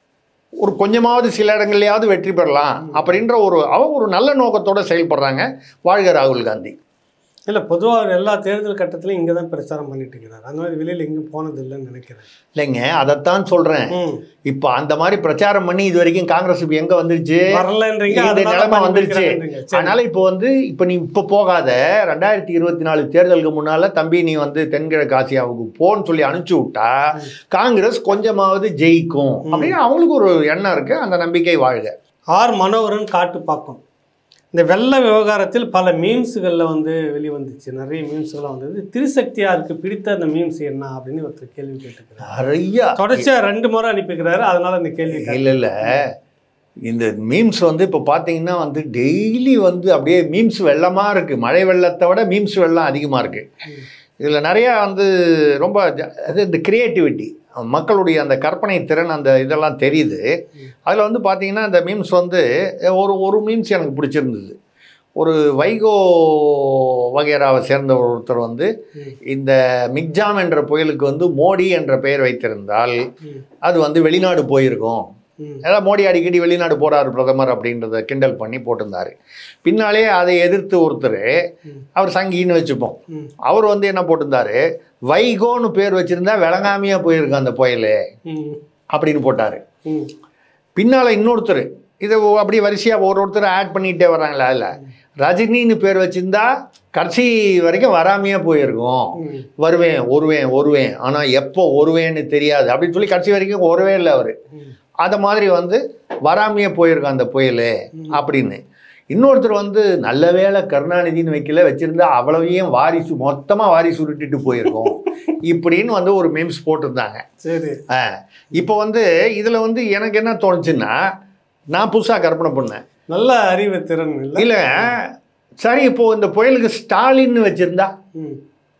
S1: ஒரு கொஞ்சமாவது சில இடங்கள்லையாவது வெற்றி பெறலாம் அப்படின்ற ஒரு அவங்க ஒரு நல்ல நோக்கத்தோட செயல்படுறாங்க வாழ்க ராகுல் காந்தி
S2: இல்ல பொதுவா அவர் எல்லா தேர்தல் கட்டத்திலையும் இங்க தான் பிரச்சாரம் பண்ணிட்டு இருக்கிறார் அந்த மாதிரி வெளியில எங்கேயும் போனது இல்லைன்னு நினைக்கிறேன்
S1: இல்லைங்க அதைத்தான் சொல்கிறேன்
S2: ம்.
S1: இப்போ அந்த மாதிரி பிரச்சாரம் பண்ணி இது வரைக்கும் காங்கிரஸ் இப்போ எங்கே வந்துருச்சு
S2: வரலன்றீங்க
S1: இந்த
S2: அதனால
S1: நிலைமை
S2: பண்ணி
S1: வந்துருச்சு
S2: வைக்கிறாங்கன்றீங்க. சரி.
S1: அதனால இப்போ வந்து இப்போ நீ இப்போ போகாத ரெண்டாயிரத்தி இருபத்தி நாலு தேர்தலுக்கு முன்னால தம்பி நீ வந்து தென்கிழக்கு ஆசியாவுக்கு போன்னு சொல்லி அனுப்பிச்சு விட்டா காங்கிரஸ் கொஞ்சமாவது ஜெயிக்கும் அப்படின்னு அவங்களுக்கு ஒரு எண்ணம் இருக்கு அந்த நம்பிக்கை வாழ்க
S2: ஆர் மனோகரன் காட்டுப்பாக்கம் இந்த வெள்ள விவகாரத்தில் பல மீம்ஸுகளில் வந்து வெளிவந்துச்சு நிறைய மீம்ஸ்கள்லாம் வந்தது திருசக்தியாருக்கு பிடித்த அந்த மீம்ஸ் என்ன அப்படின்னு ஒருத்தர் கேள்வி கேட்டுக்கிறார்
S1: நிறைய
S2: தொடர்ச்சியா ரெண்டு முறை அனுப்பிக்கிறாரு அதனால இந்த கேள்வி கேட்டேன்.
S1: இல்ல இல்ல இந்த மீம்ஸ் வந்து இப்போ பார்த்தீங்கன்னா வந்து டெய்லி வந்து அப்படியே மீம்ஸ் வெள்ளமாக இருக்குது மழை வெள்ளத்தை விட மீம்ஸ் வெள்ளம் அதிகமாக இருக்குது இதில் நிறையா வந்து ரொம்ப ஜ- அது இந்த கிரியேட்டிவிட்டி மக்களுடைய அந்த கற்பனை திறன் அந்த இதெல்லாம் தெரியுது அதில் வந்து பார்த்தீங்கன்னா இந்த மீம்ஸ் வந்து ஒரு ஒரு மீம்ஸ் எனக்கு பிடிச்சிருந்தது ஒரு வைகோ வகைராவை சேர்ந்த ஒருத்தர் வந்து
S2: ம்.
S1: இந்த மிக்ஜாம் என்ற புயலுக்கு வந்து மோடி என்ற பெயர் வைத்திருந்தால்
S2: ம்.
S1: அது வந்து வெளிநாடு போயிருக்கும்
S2: ம்.
S1: அதான் மோடி அடிக்கடி வெளிநாடு போறாரு பிரதமர் அப்படின்றத கிண்டல் பண்ணி போட்டிருந்தாரு பின்னாலே அதை எதிர்த்து ஒருத்தர்
S2: ம்.
S1: அவர் சங்கின்னு வச்சுப்போம்
S2: ம்.
S1: அவர் வந்து என்ன போட்டிருந்தாரு வைகோன்னு பேர் வச்சிருந்தா விளங்காமையா போயிருக்கு அந்த புயல்
S2: ம்.
S1: அப்படின்னு போட்டாரு
S2: ம்.
S1: பின்னால இன்னொருத்தர் இதை ஒ- அப்படியே வரிசையா ஒரு ஒருத்தர் ஆட் பண்ணிட்டே வர்றாங்களா அதில் ரஜினின்னு பேர் வச்சிருந்தா கடைசி வரைக்கும் வராமையே போயிருக்கும்
S2: ம்.
S1: வருவேன் வருவேன் வருவேன் ஆனால் எப்போ வருவேன்னு தெரியாது அப்படின்னு சொல்லி கடைசி வரைக்கும் வரவே இல்லை அவர்
S2: ம்.
S1: அதை மாதிரி வந்து வராமையே போயிருக்கும் அந்த புயல் அப்படின்னு இன்னொருத்தர் வந்து நல்ல வேளை கருணாநிதின்னு வைக்கல வச்சிருந்தா அவ்வளவையும் வாரிசு மொத்தமாக வாரிசு உருட்டிட்டு போயிருக்கும் இப்படின்னு வந்து ஒரு மீம்ஸ் போட்டிருந்தாங்க
S2: சரி
S1: ஆ, இப்போ வந்து இதில் வந்து எனக்கு என்ன தோணுச்சுன்னா நான் புதுசாக கற்பனை பண்ணேன்
S2: நல்ல அறிவு திறன் இல்லை
S1: இல்லை சரி இப்போ இந்த புயலுக்கு ஸ்டாலின்னு வச்சிருந்தா
S2: ம்.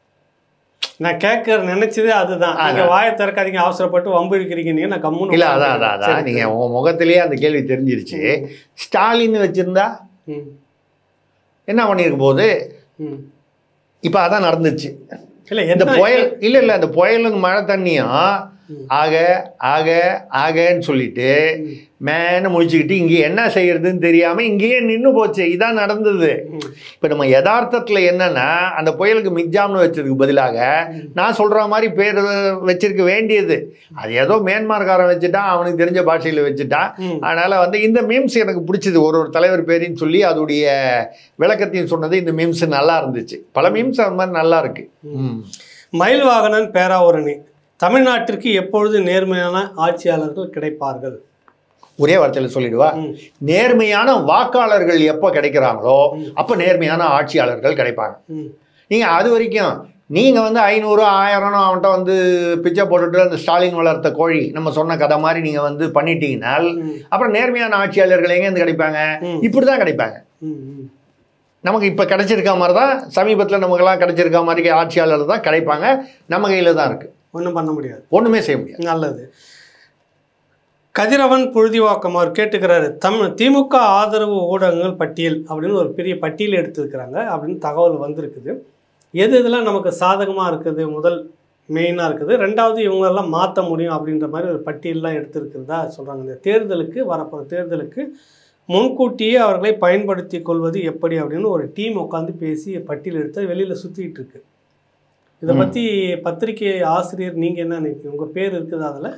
S2: நான் கேட்க நினைச்சதே அதுதான் நீங்க வாயை திறக்காதீங்க அவசரப்பட்டு வம்பு இருக்கிறீங்க நீங்க நான் கம்முன்னு
S1: இல்லை அதான் அதான் அதான்
S2: சரி.
S1: நீங்கள் உங்கள் முகத்திலேயே அந்த கேள்வி தெரிஞ்சிருச்சு ஸ்டாலின்னு வச்சிருந்தா
S2: ம்.
S1: என்ன பண்ணியிருக்க போகுது
S2: ம்.
S1: இப்போ அதான் நடந்துச்சு
S2: இல்ல
S1: இந்த
S2: என்ன
S1: புயல் இல்லை இல்லை இந்த புயலுங்க மழை தண்ணியும்
S2: ம்.
S1: ஆக ஆக ஆகன்னு சொல்லிட்டு மேன்னு முடிச்சுக்கிட்டு இங்கே என்ன செய்யறதுன்னு தெரியாமல் இங்கேயே நின்று போச்சு இதான் நடந்தது
S2: ம்.
S1: இப்போ நம்ம யதார்த்தத்தில் என்னன்னா அந்த புயலுக்கு மிக்ஜாம்னு வச்சதுக்கு பதிலாக நான் சொல்கிற மாதிரி பேர் வச்சிருக்க வேண்டியது அது ஏதோ மேன்மார்காரன் வச்சுட்டான் அவனுக்கு தெரிஞ்ச பாஷையில் வச்சுட்டான்
S2: ம்.
S1: அதனால் வந்து இந்த மீம்ஸ் எனக்கு பிடிச்சது ஒரு ஒரு தலைவர் பேரையும் சொல்லி அதோடைய விளக்கத்தையும் சொன்னது இந்த மீம்ஸ் நல்லா இருந்துச்சு பல மீம்ஸ் அது மாதிரி நல்லா இருக்கு ம்.
S2: மயில் வாகனன் பேராவூரணி தமிழ்நாட்டிற்கு எப்பொழுது நேர்மையான ஆட்சியாளர்கள் கிடைப்பார்கள்
S1: ஒரே வார்த்தையில் சொல்லிடுவா
S2: ம்.
S1: நேர்மையான வாக்காளர்கள் எப்போ கிடைக்கிறாங்களோ அப்போ நேர்மையான ஆட்சியாளர்கள் கிடைப்பாங்க
S2: ம்.
S1: நீங்கள் அது வரைக்கும் நீங்கள் வந்து ஐநூறு ஆயிரம்னு அவன்கிட்ட வந்து பிச்சை போட்டுட்டு அந்த ஸ்டாலின் வளர்த்த கோழி நம்ம சொன்ன கதை மாதிரி நீங்கள் வந்து பண்ணிட்டீங்கனால்
S2: ம்.
S1: அப்புறம் நேர்மையான ஆட்சியாளர்கள் எங்கேருந்து கிடைப்பாங்க
S2: ம்.
S1: இப்படி தான் கிடைப்பாங்க
S2: ம். ம்.
S1: நமக்கு இப்போ கிடைச்சிருக்க மாதிரி தான் சமீபத்தில் நமக்கெல்லாம் கிடைச்சிருக்க மாதிரி ஆட்சியாளர் தான் கிடைப்பாங்க நம்ம கையில் தான் இருக்குது
S2: ஒண்ணும் பண்ண முடியாது
S1: ஒன்றுமே செய்ய முடியாது
S2: நல்லது கதிரவன் புழுதிவாக்கம் அவர் கேட்டுக்கிறாரு தம் திமுக ஆதரவு ஊடகங்கள் பட்டியல் அப்படின்னு ஒரு பெரிய பட்டியல் எடுத்திருக்கிறாங்க அப்படின்னு தகவல் வந்திருக்குது எது இதெல்லாம் நமக்கு சாதகமாக இருக்குது முதல் மெயினாக இருக்குது ரெண்டாவது இவங்களெல்லாம் மாற்ற முடியும் அப்படின்ற மாதிரி ஒரு பட்டியல்லாம் எடுத்திருக்கிறதா சொல்கிறாங்க இந்த தேர்தலுக்கு வரப்போகிற தேர்தலுக்கு முன்கூட்டியே அவர்களை பயன்படுத்தி கொள்வது எப்படி அப்படின்னு ஒரு டீம் உட்காந்து பேசி பட்டியல் எடுத்து வெளியில் சுற்றிட்டு இருக்கு இதை
S1: ம்.
S2: பற்றி பத்திரிகை ஆசிரியர் நீங்கள் என்ன நினைக்கிறீங்க உங்கள் பேர் இருக்குது அதில்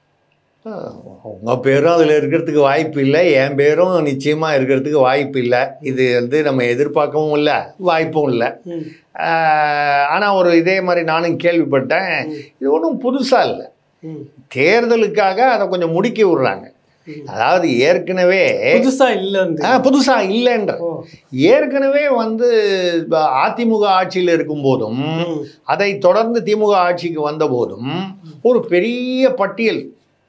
S1: உங்கள் பேரும் அதில் இருக்கிறதுக்கு வாய்ப்பு இல்லை என் பேரும் நிச்சயமாக இருக்கிறதுக்கு வாய்ப்பு இல்லை இது வந்து நம்ம எதிர்பார்க்கவும் இல்லை வாய்ப்பும் இல்லை
S2: ம்
S1: ஆனால் ஒரு இதே மாதிரி நானும் கேள்விப்பட்டேன் இது ஒன்றும் புதுசாக இல்லை
S2: ம்
S1: தேர்தலுக்காக அதை கொஞ்சம் முடுக்கி விடுறாங்க
S2: ம்.
S1: அதாவது ஏற்கனவே
S2: புதுசா இல்லைன்னு
S1: ஆ, புதுசா இல்லைன்ற
S2: ஓ
S1: ஏற்கனவே வந்து இப்ப அதிமுக ஆட்சியில் இருக்கும்போதும்
S2: ம்.
S1: அதை தொடர்ந்து திமுக ஆட்சிக்கு வந்த போதும் ஒரு பெரிய பட்டியல்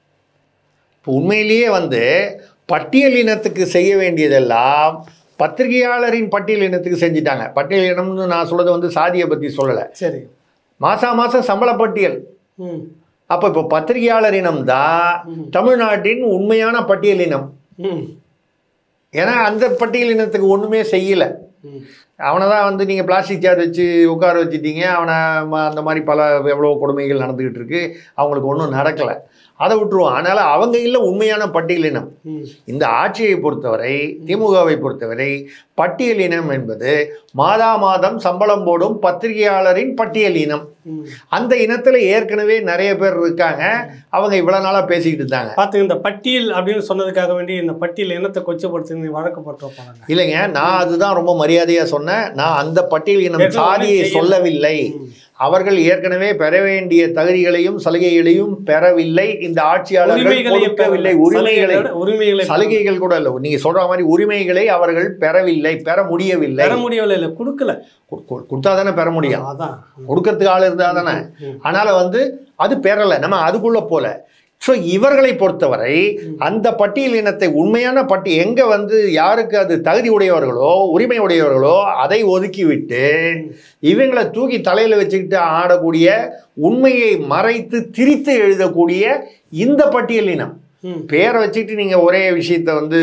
S1: இப்போ உண்மையிலேயே வந்து பட்டியல் இனத்துக்கு செய்ய வேண்டியதெல்லாம் பத்திரிகையாளரின் பட்டியல் இனத்துக்கு செஞ்சிட்டாங்க பட்டியல் இனம்னு நான் சொல்றது வந்து சாதியை பற்றி சொல்லலை
S2: சரி
S1: மாசா மாசம் சம்பள பட்டியல்
S2: ம்
S1: அப்போ இப்போ பத்திரிகையாளர் இனம் தான்
S2: ம்.
S1: தமிழ்நாட்டின் உண்மையான பட்டியல் இனம்
S2: ம்
S1: ஏன்னா அந்த பட்டியல் இனத்துக்கு ஒன்றுமே செய்யலை
S2: ம்
S1: அவனை தான் வந்து நீங்கள் பிளாஸ்டிக் சேர் வச்சு உட்கார வச்சுட்டீங்க அவனை ம- அந்த மாதிரி பல எவ்வளோ கொடுமைகள் நடந்துக்கிட்டு இருக்கு அவங்களுக்கு ஒன்றும் நடக்கலை அதை விட்டுருவோம் அதனால் அவங்க இல்லை உண்மையான பட்டியலினம்
S2: ம்
S1: இந்த ஆட்சியை பொறுத்தவரை திமுகவை பொறுத்தவரை பட்டியலினம் என்பது மாதா மாதம் சம்பளம் போடும் பத்திரிகையாளரின் பட்டியல் இனம்
S2: ம்
S1: அந்த இனத்தில் ஏற்கனவே நிறைய பேர் இருக்காங்க அவங்க இவ்வளோ நாளாக பேசிக்கிட்டு இருந்தாங்க
S2: பார்த்துங்க இந்த பட்டியல் அப்படின்னு சொன்னதுக்காக வேண்டி இந்த பட்டியல் என்னத்தை கொச்சப்படுத்தி வழக்கப்பட்டு போனாங்க
S1: இல்லைங்க நான் அதுதான் ரொம்ப மரியாதையாக சொன்னேன் நான் அந்த பட்டியல் இனம்
S2: எதுவும்
S1: சாதியை
S2: செய்யல.
S1: சொல்லவில்லை அவர்கள் ஏற்கனவே பெற வேண்டிய தகுதிகளையும் சலுகைகளையும் பெறவில்லை இந்த ஆட்சியாளர்கள்
S2: உரிமைகளை
S1: கொடுக்கவில்லை
S2: பெறல.
S1: உரிமைகளை
S2: சலுகைகளை- உரிமைகளை
S1: சலுகைகள் கூட இல்லை நீங்க சொல்ற மாதிரி உரிமைகளை அவர்கள் பெறவில்லை பெற முடியவில்லை
S2: பெற முடியவில்லை இல்லை கொடுக்கல
S1: கு- கு- கொடுத்தா தானே பெற முடியும்
S2: அதான்
S1: கொடுக்கறதுக்கு ஆள் இருந்தா தானே
S2: ம்.
S1: அதனால வந்து அது பெறலை நம்ம அதுக்குள்ள போல ஸோ இவர்களை பொறுத்தவரை அந்த பட்டியல் இனத்தை உண்மையான பட்டி எங்க வந்து யாருக்கு அது தகுதி உடையவர்களோ உரிமை உடையவர்களோ அதை ஒதுக்கிவிட்டு இவங்களை தூக்கி தலையில வச்சுக்கிட்டு ஆடக்கூடிய உண்மையை மறைத்து திரித்து எழுதக்கூடிய இந்த பட்டியல் இனம்
S2: ம்
S1: பேரை வச்சுட்டு நீங்க ஒரே விஷயத்த வந்து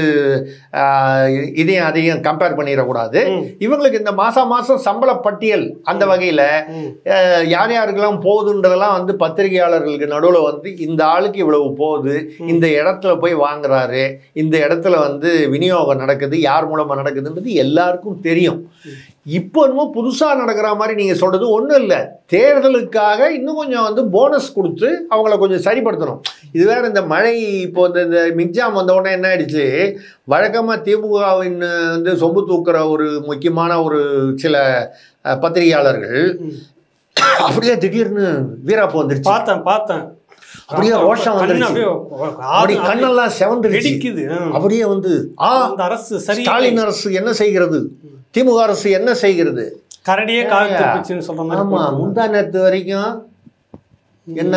S1: ஆஹ், இதையும் அதையும் கம்பேர் பண்ணிடக்கூடாது
S2: ம்.
S1: இவங்களுக்கு இந்த மாசம் மாசம் சம்பள பட்டியல் அந்த வகையில
S2: ம்
S1: அஹ், யார் யாருக்கெல்லாம் போகுதுன்றதெல்லாம் வந்து பத்திரிகையாளர்களுக்கு நடுவில் வந்து இந்த ஆளுக்கு இவ்வளவு போகுது இந்த இடத்துல போய் வாங்குறாரு இந்த இடத்துல வந்து விநியோகம் நடக்குது யார் மூலமாக நடக்குதுன்றது எல்லாருக்கும் தெரியும் இப்போ என்னமோ புதுசாக நடக்கிற மாதிரி நீங்கள் சொல்கிறது ஒன்றும் இல்லை தேர்தலுக்காக இன்னும் கொஞ்சம் வந்து போனஸ் கொடுத்து அவங்கள கொஞ்சம் சரிப்படுத்தணும் இது வேற இந்த மழை இப்போ இந்த இந்த மிக்ஜாம் வந்த உடனே என்ன ஆயிடுச்சு வழக்கமாக திமுகவின் வந்து சொம்பு தூக்குற ஒரு முக்கியமான ஒரு சில அஹ், பத்திரிகையாளர்கள்
S2: ம்.
S1: அப்படியே திடீர்னு வீராப்பு வந்துருச்சு
S2: பார்த்தேன் பார்த்தேன்
S1: அப்படியே ரோஷம்
S2: கண்ணு
S1: வந்துருச்சு.
S2: அப்படியே
S1: அப்படி
S2: ஆடு-
S1: கண்ணெல்லாம் செவந்துருச்சு
S2: வெடிக்குது ஆ.
S1: அப்படியே வந்து ஆ
S2: அந்த அரசு சரி
S1: ஸ்டாலின் அரசு என்ன செய்கிறது திமுக அரசு என்ன செய்கிறது
S2: கரடியே காவி தப்பிச்சுன்னு சொல்ற மாதிரி
S1: ஆமா
S2: போட்டிருந்தாங்க.
S1: முந்தா நேரத்து வரைக்கும் என்ன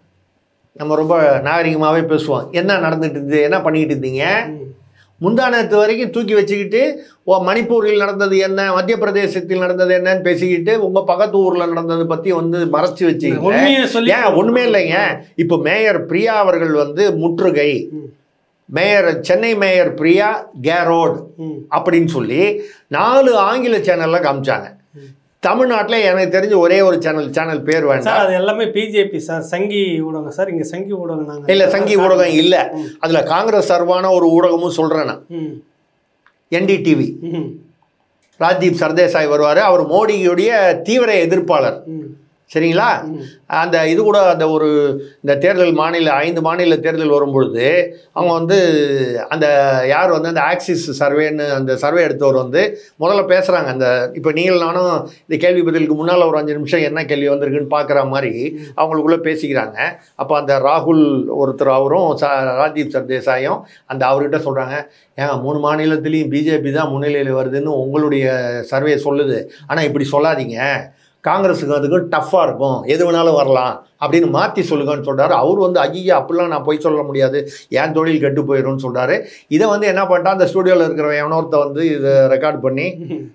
S1: நம்ம ரொம்ப நாகரிகமாவே பேசுவோம் என்ன நடந்துட்டு இருந்தது என்ன பண்ணிட்டு இருந்தீங்க
S2: ம்.
S1: முந்தா நேரத்து வரைக்கும் தூக்கி வச்சுக்கிட்டு ஓ மணிப்பூரில் நடந்தது என்ன மத்திய பிரதேசத்தில் நடந்தது என்னன்னு பேசிக்கிட்டு உங்க பக்கத்து ஊர்ல நடந்தது பத்தி வந்து மறைச்சு வச்சுக்கிட்டு
S2: உண்மையை சொல்லி
S1: ஏன் ஒண்ணுமே இல்லைங்க இப்போ மேயர் பிரியா அவர்கள் வந்து முற்றுகை
S2: ம்.
S1: மேயர் சென்னை மேயர் பிரியா கேரோட்
S2: ம்
S1: அப்படின்னு சொல்லி நாலு ஆங்கில சேனலில் காமிச்சாங்க தமிழ்நாட்டில் எனக்கு தெரிஞ்ச ஒரே ஒரு சேனல் சேனல் பேர் வேண்டாம்
S2: சார் அது எல்லாமே பிஜேபி சார் சங்கி ஊடகம் சார் இங்கே சங்கி ஊடகம் நாங்கள்
S1: இல்லை சங்கி ஊடகம் இல்லை அதில் காங்கிரஸ் சார்பான ஒரு ஊடகமும் சொல்கிறேன் நான்
S2: ம்
S1: என்டிடிவி
S2: ம்
S1: ராஜ்தீப் சர்தேசாய் வருவார் அவர் மோடியுடைய தீவிர எதிர்ப்பாளர்
S2: ம்
S1: சரிங்களா அந்த இது கூட அந்த ஒரு இந்த தேர்தல் மாநில ஐந்து மாநில தேர்தல் வரும்பொழுது அவங்க வந்து அந்த யார் வந்து அந்த ஆக்சிஸ் சர்வேன்னு அந்த சர்வே எடுத்தவர் வந்து முதல்ல பேசுகிறாங்க அந்த இப்போ நீங்கள் நானும் இந்த கேள்வி பதிலுக்கு முன்னால் ஒரு அஞ்சு நிமிஷம் என்ன கேள்வி வந்திருக்குன்னு பார்க்குற மாதிரி அவங்களுக்குள்ளே பேசிக்கிறாங்க அப்போ அந்த ராகுல் ஒருத்தர் அவரும் ச ராஜீவ் சர்தேசாயும் அந்த அவர்கிட்ட சொல்கிறாங்க ஏங்க மூணு மாநிலத்திலையும் பிஜேபி தான் முன்னிலையில் வருதுன்னு உங்களுடைய சர்வே சொல்லுது ஆனால் இப்படி சொல்லாதீங்க காங்கிரஸுக்கு அதுக்கும் டஃப்பாக இருக்கும் எது வேணாலும் வரலாம் அப்படின்னு மாற்றி சொல்லுங்கன்னு சொல்கிறாரு அவர் வந்து ஐயா அப்படிலாம் நான் போய் சொல்ல முடியாது என் தொழில் கெட்டு போயிடும்னு சொல்கிறாரு இதை வந்து என்ன பண்ணிட்டான் அந்த ஸ்டூடியோவில் இருக்கிறவன் எவனொருத்த வந்து இதை ரெக்கார்ட் பண்ணி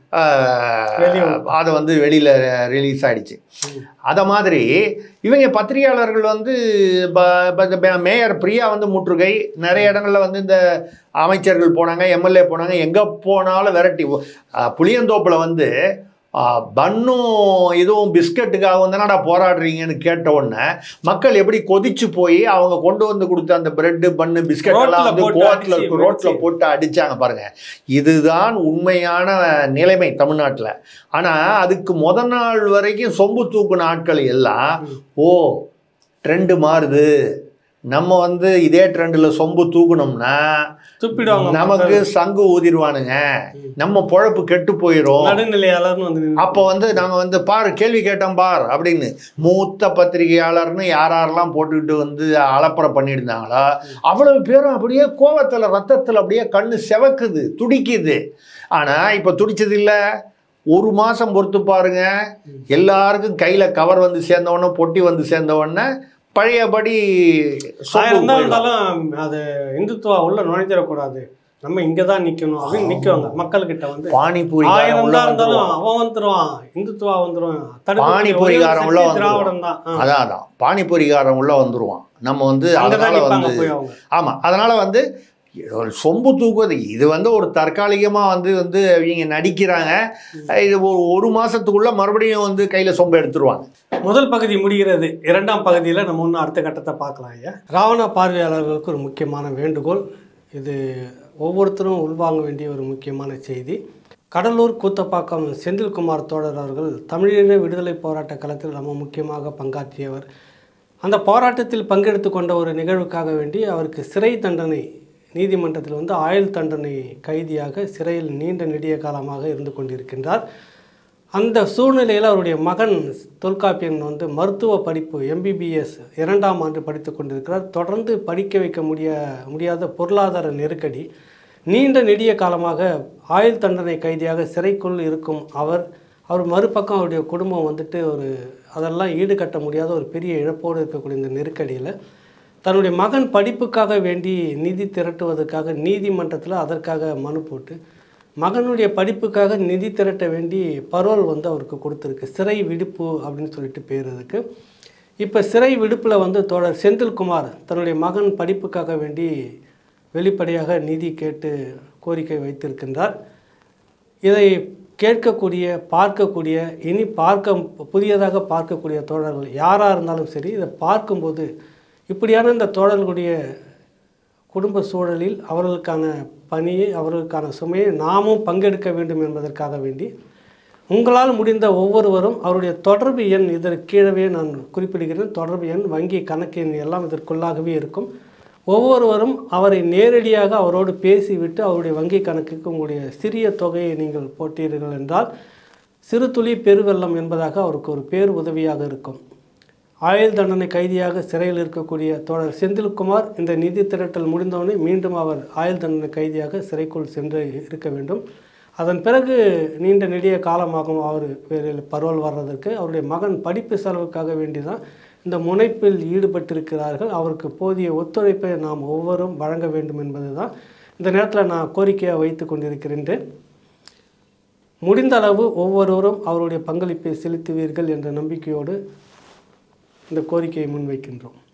S2: வெளிய
S1: ஆஹ், அதை வந்து வெளியில் ரிலீஸ் ஆயிடுச்சு
S2: ம்.
S1: அதை மாதிரி இவங்க பத்திரிகையாளர்கள் வந்து ப- ப- ப- மேயர் பிரியா வந்து முற்றுகை நிறைய இடங்கள்ல வந்து இந்த அமைச்சர்கள் போனாங்க எம்எல்ஏ போனாங்க எங்கே போனாலும் விரட்டி ஆஹ், புளியந்தோப்புல வந்து ஆஹ், பன்னும் இதுவும் பிஸ்கட்டுக்காக வந்து என்னடா போராடுறீங்கன்னு கேட்ட உடனே மக்கள் எப்படி கொதிச்சு போய் அவங்க கொண்டு வந்து கொடுத்த அந்த பிரெட்டு பன்னு பிஸ்கட் எல்லாம்
S2: ரோட்ல
S1: வந்து
S2: போட்டு
S1: கோட்டில்
S2: அடிச்சு,
S1: ரோட்டில்
S2: மிதிச்சு.
S1: போட்டு அடிச்சாங்க பாருங்க இதுதான் உண்மையான நிலைமை தமிழ்நாட்டில் ஆனால் அதுக்கு முத நாள் வரைக்கும் சொம்பு தூக்குன ஆட்கள் எல்லாம் ஓ ட்ரெண்டு மாறுது நம்ம வந்து இதே ட்ரெண்டில் சொம்பு தூக்குனோம்னா
S2: துப்பிடுவாங்க
S1: நமக்கு சங்கு ஊதிடுவானுங்க நம்ம பொழப்பு கெட்டு போயிடும்
S2: நடுநிலையாளர்னு வந்து நின்னு-
S1: அப்போ வந்து நாங்கள் வந்து பார் கேள்வி கேட்டோம் பார் அப்படின்னு மூத்த பத்திரிகையாளர்னு யார் யாரெல்லாம் போட்டுக்கிட்டு வந்து அலப்பறை பண்ணியிருந்தாங்களோ அவ்வளவு பேரும் அப்படியே கோவத்தில் ரத்தத்தில் அப்படியே கண்ணு செவக்குது துடிக்குது ஆனால் இப்போ துடிச்சது இல்லை ஒரு மாதம் பொறுத்து பாருங்க எல்லாருக்கும் கையில் கவர் வந்து சேர்ந்த உடனே பொட்டி வந்து சேர்ந்த உடனே பழையபடி சொம்பு
S2: ஆயிரம் தான்
S1: போயிடும்.
S2: இருந்தாலும் அது இந்துத்துவா உள்ள நுழைஞ்சிடக்கூடாது நம்ம இங்க தான் நிக்கணும் அப்படின்னு நிக்குவாங்க மக்கள்கிட்ட வந்து
S1: பானிபூரி
S2: ஆயிரம்
S1: உள்ள
S2: தான் இருந்தாலும்
S1: வந்துருவான்.
S2: அவன் வந்துருவான் இந்துத்துவா வந்துருவான்
S1: பானிபூரிகாரன் உள்ள வந்துருவான்.
S2: திராவிடம் தான் ஆ.
S1: அதான் அதான் பானிபூரிகாரன் உள்ள வந்துருவான் நம்ம வந்து
S2: அங்கதான்
S1: அதனால
S2: நிப்பாங்க
S1: வந்து
S2: போய் அவங்க
S1: ஆமாம் அதனால் வந்து ஒரு சொம்பு தூக்குவது இது வந்து ஒரு தற்காலிகமாக வந்து வந்து இவங்க நடிக்கிறாங்க இது ஒரு ஒரு மாதத்துக்குள்ளே மறுபடியும் வந்து கையில் சொம்பு எடுத்துருவாங்க
S2: முதல் பகுதி முடிகிறது இரண்டாம் பகுதியில் நம்ம இன்னும் அடுத்த கட்டத்தை பார்க்கலாம் ஐயா ராவண பார்வையாளர்களுக்கு ஒரு முக்கியமான வேண்டுகோள் இது ஒவ்வொருத்தரும் உள்வாங்க வேண்டிய ஒரு முக்கியமான செய்தி கடலூர் கூத்தப்பாக்கம் செந்தில்குமார் தோழர் அவர்கள் தமிழீழ விடுதலை போராட்ட களத்தில் ரொம்ப முக்கியமாக பங்காற்றியவர் அந்த போராட்டத்தில் பங்கெடுத்து கொண்ட ஒரு நிகழ்வுக்காக வேண்டி அவருக்கு சிறை தண்டனை நீதிமன்றத்தில் வந்து ஆயுள் தண்டனை கைதியாக சிறையில் நீண்ட நெடிய காலமாக இருந்து கொண்டிருக்கின்றார் அந்த சூழ்நிலையில் அவருடைய மகன் தொல்காப்பியன் வந்து மருத்துவ படிப்பு எம்பிபிஎஸ் இரண்டாம் ஆண்டு படித்து கொண்டிருக்கிறார் தொடர்ந்து படிக்க வைக்க முடிய முடியாத பொருளாதார நெருக்கடி நீண்ட நெடிய காலமாக ஆயுள் தண்டனை கைதியாக சிறைக்குள் இருக்கும் அவர் அவர் மறுபக்கம் அவருடைய குடும்பம் வந்துட்டு ஒரு அதெல்லாம் ஈடுகட்ட முடியாத ஒரு பெரிய இழப்போடு இருக்கக்கூடிய இந்த நெருக்கடியில் தன்னுடைய மகன் படிப்புக்காக வேண்டி நிதி திரட்டுவதற்காக நீதிமன்றத்தில் அதற்காக மனு போட்டு மகனுடைய படிப்புக்காக நிதி திரட்ட வேண்டி பரோல் வந்து அவருக்கு கொடுத்துருக்கு சிறை விடுப்பு அப்படின்னு சொல்லிட்டு பேர் இருக்கு இப்போ சிறை விடுப்பில் வந்து தோழர் செந்தில்குமார் தன்னுடைய மகன் படிப்புக்காக வேண்டி வெளிப்படையாக நிதி கேட்டு கோரிக்கை வைத்திருக்கின்றார் இதை கேட்கக்கூடிய பார்க்கக்கூடிய இனி பார்க்க புதியதாக பார்க்கக்கூடிய தோழர்கள் யாராக இருந்தாலும் சரி இதை பார்க்கும்போது இப்படியான இந்த தோழர்களுடைய குடும்ப சூழலில் அவர்களுக்கான பணியை அவர்களுக்கான சுமையை நாமும் பங்கெடுக்க வேண்டும் என்பதற்காக வேண்டி உங்களால் முடிந்த ஒவ்வொருவரும் அவருடைய தொடர்பு எண் இதற்கு கீழவே நான் குறிப்பிடுகிறேன் தொடர்பு எண் வங்கி கணக்கு எண் எல்லாம் இதற்குள்ளாகவே இருக்கும் ஒவ்வொருவரும் அவரை நேரடியாக அவரோடு பேசிவிட்டு அவருடைய வங்கி கணக்குக்கு உங்களுடைய சிறிய தொகையை நீங்கள் போட்டீர்கள் என்றால் சிறு துளி பெருவெள்ளம் என்பதாக அவருக்கு ஒரு பேர் உதவியாக இருக்கும் ஆயுள் தண்டனை கைதியாக சிறையில் இருக்கக்கூடிய தோழர் செந்தில்குமார் இந்த நிதி திரட்டல் முடிந்தவுடனே மீண்டும் அவர் ஆயுள் தண்டனை கைதியாக சிறைக்குள் சென்று இருக்க வேண்டும் அதன் பிறகு நீண்ட நெடிய காலமாகும் அவர் வேறு பரோல் வர்றதற்கு அவருடைய மகன் படிப்பு செலவுக்காக வேண்டி தான் இந்த முனைப்பில் ஈடுபட்டிருக்கிறார்கள் அவருக்கு போதிய ஒத்துழைப்பை நாம் ஒவ்வொரும் வழங்க வேண்டும் என்பது தான் இந்த நேரத்தில் நான் கோரிக்கையாக வைத்து கொண்டிருக்கின்றேன் முடிந்த அளவு ஒவ்வொருவரும் அவருடைய பங்களிப்பை செலுத்துவீர்கள் என்ற நம்பிக்கையோடு இந்த கோரிக்கையை முன்வைக்கின்றோம்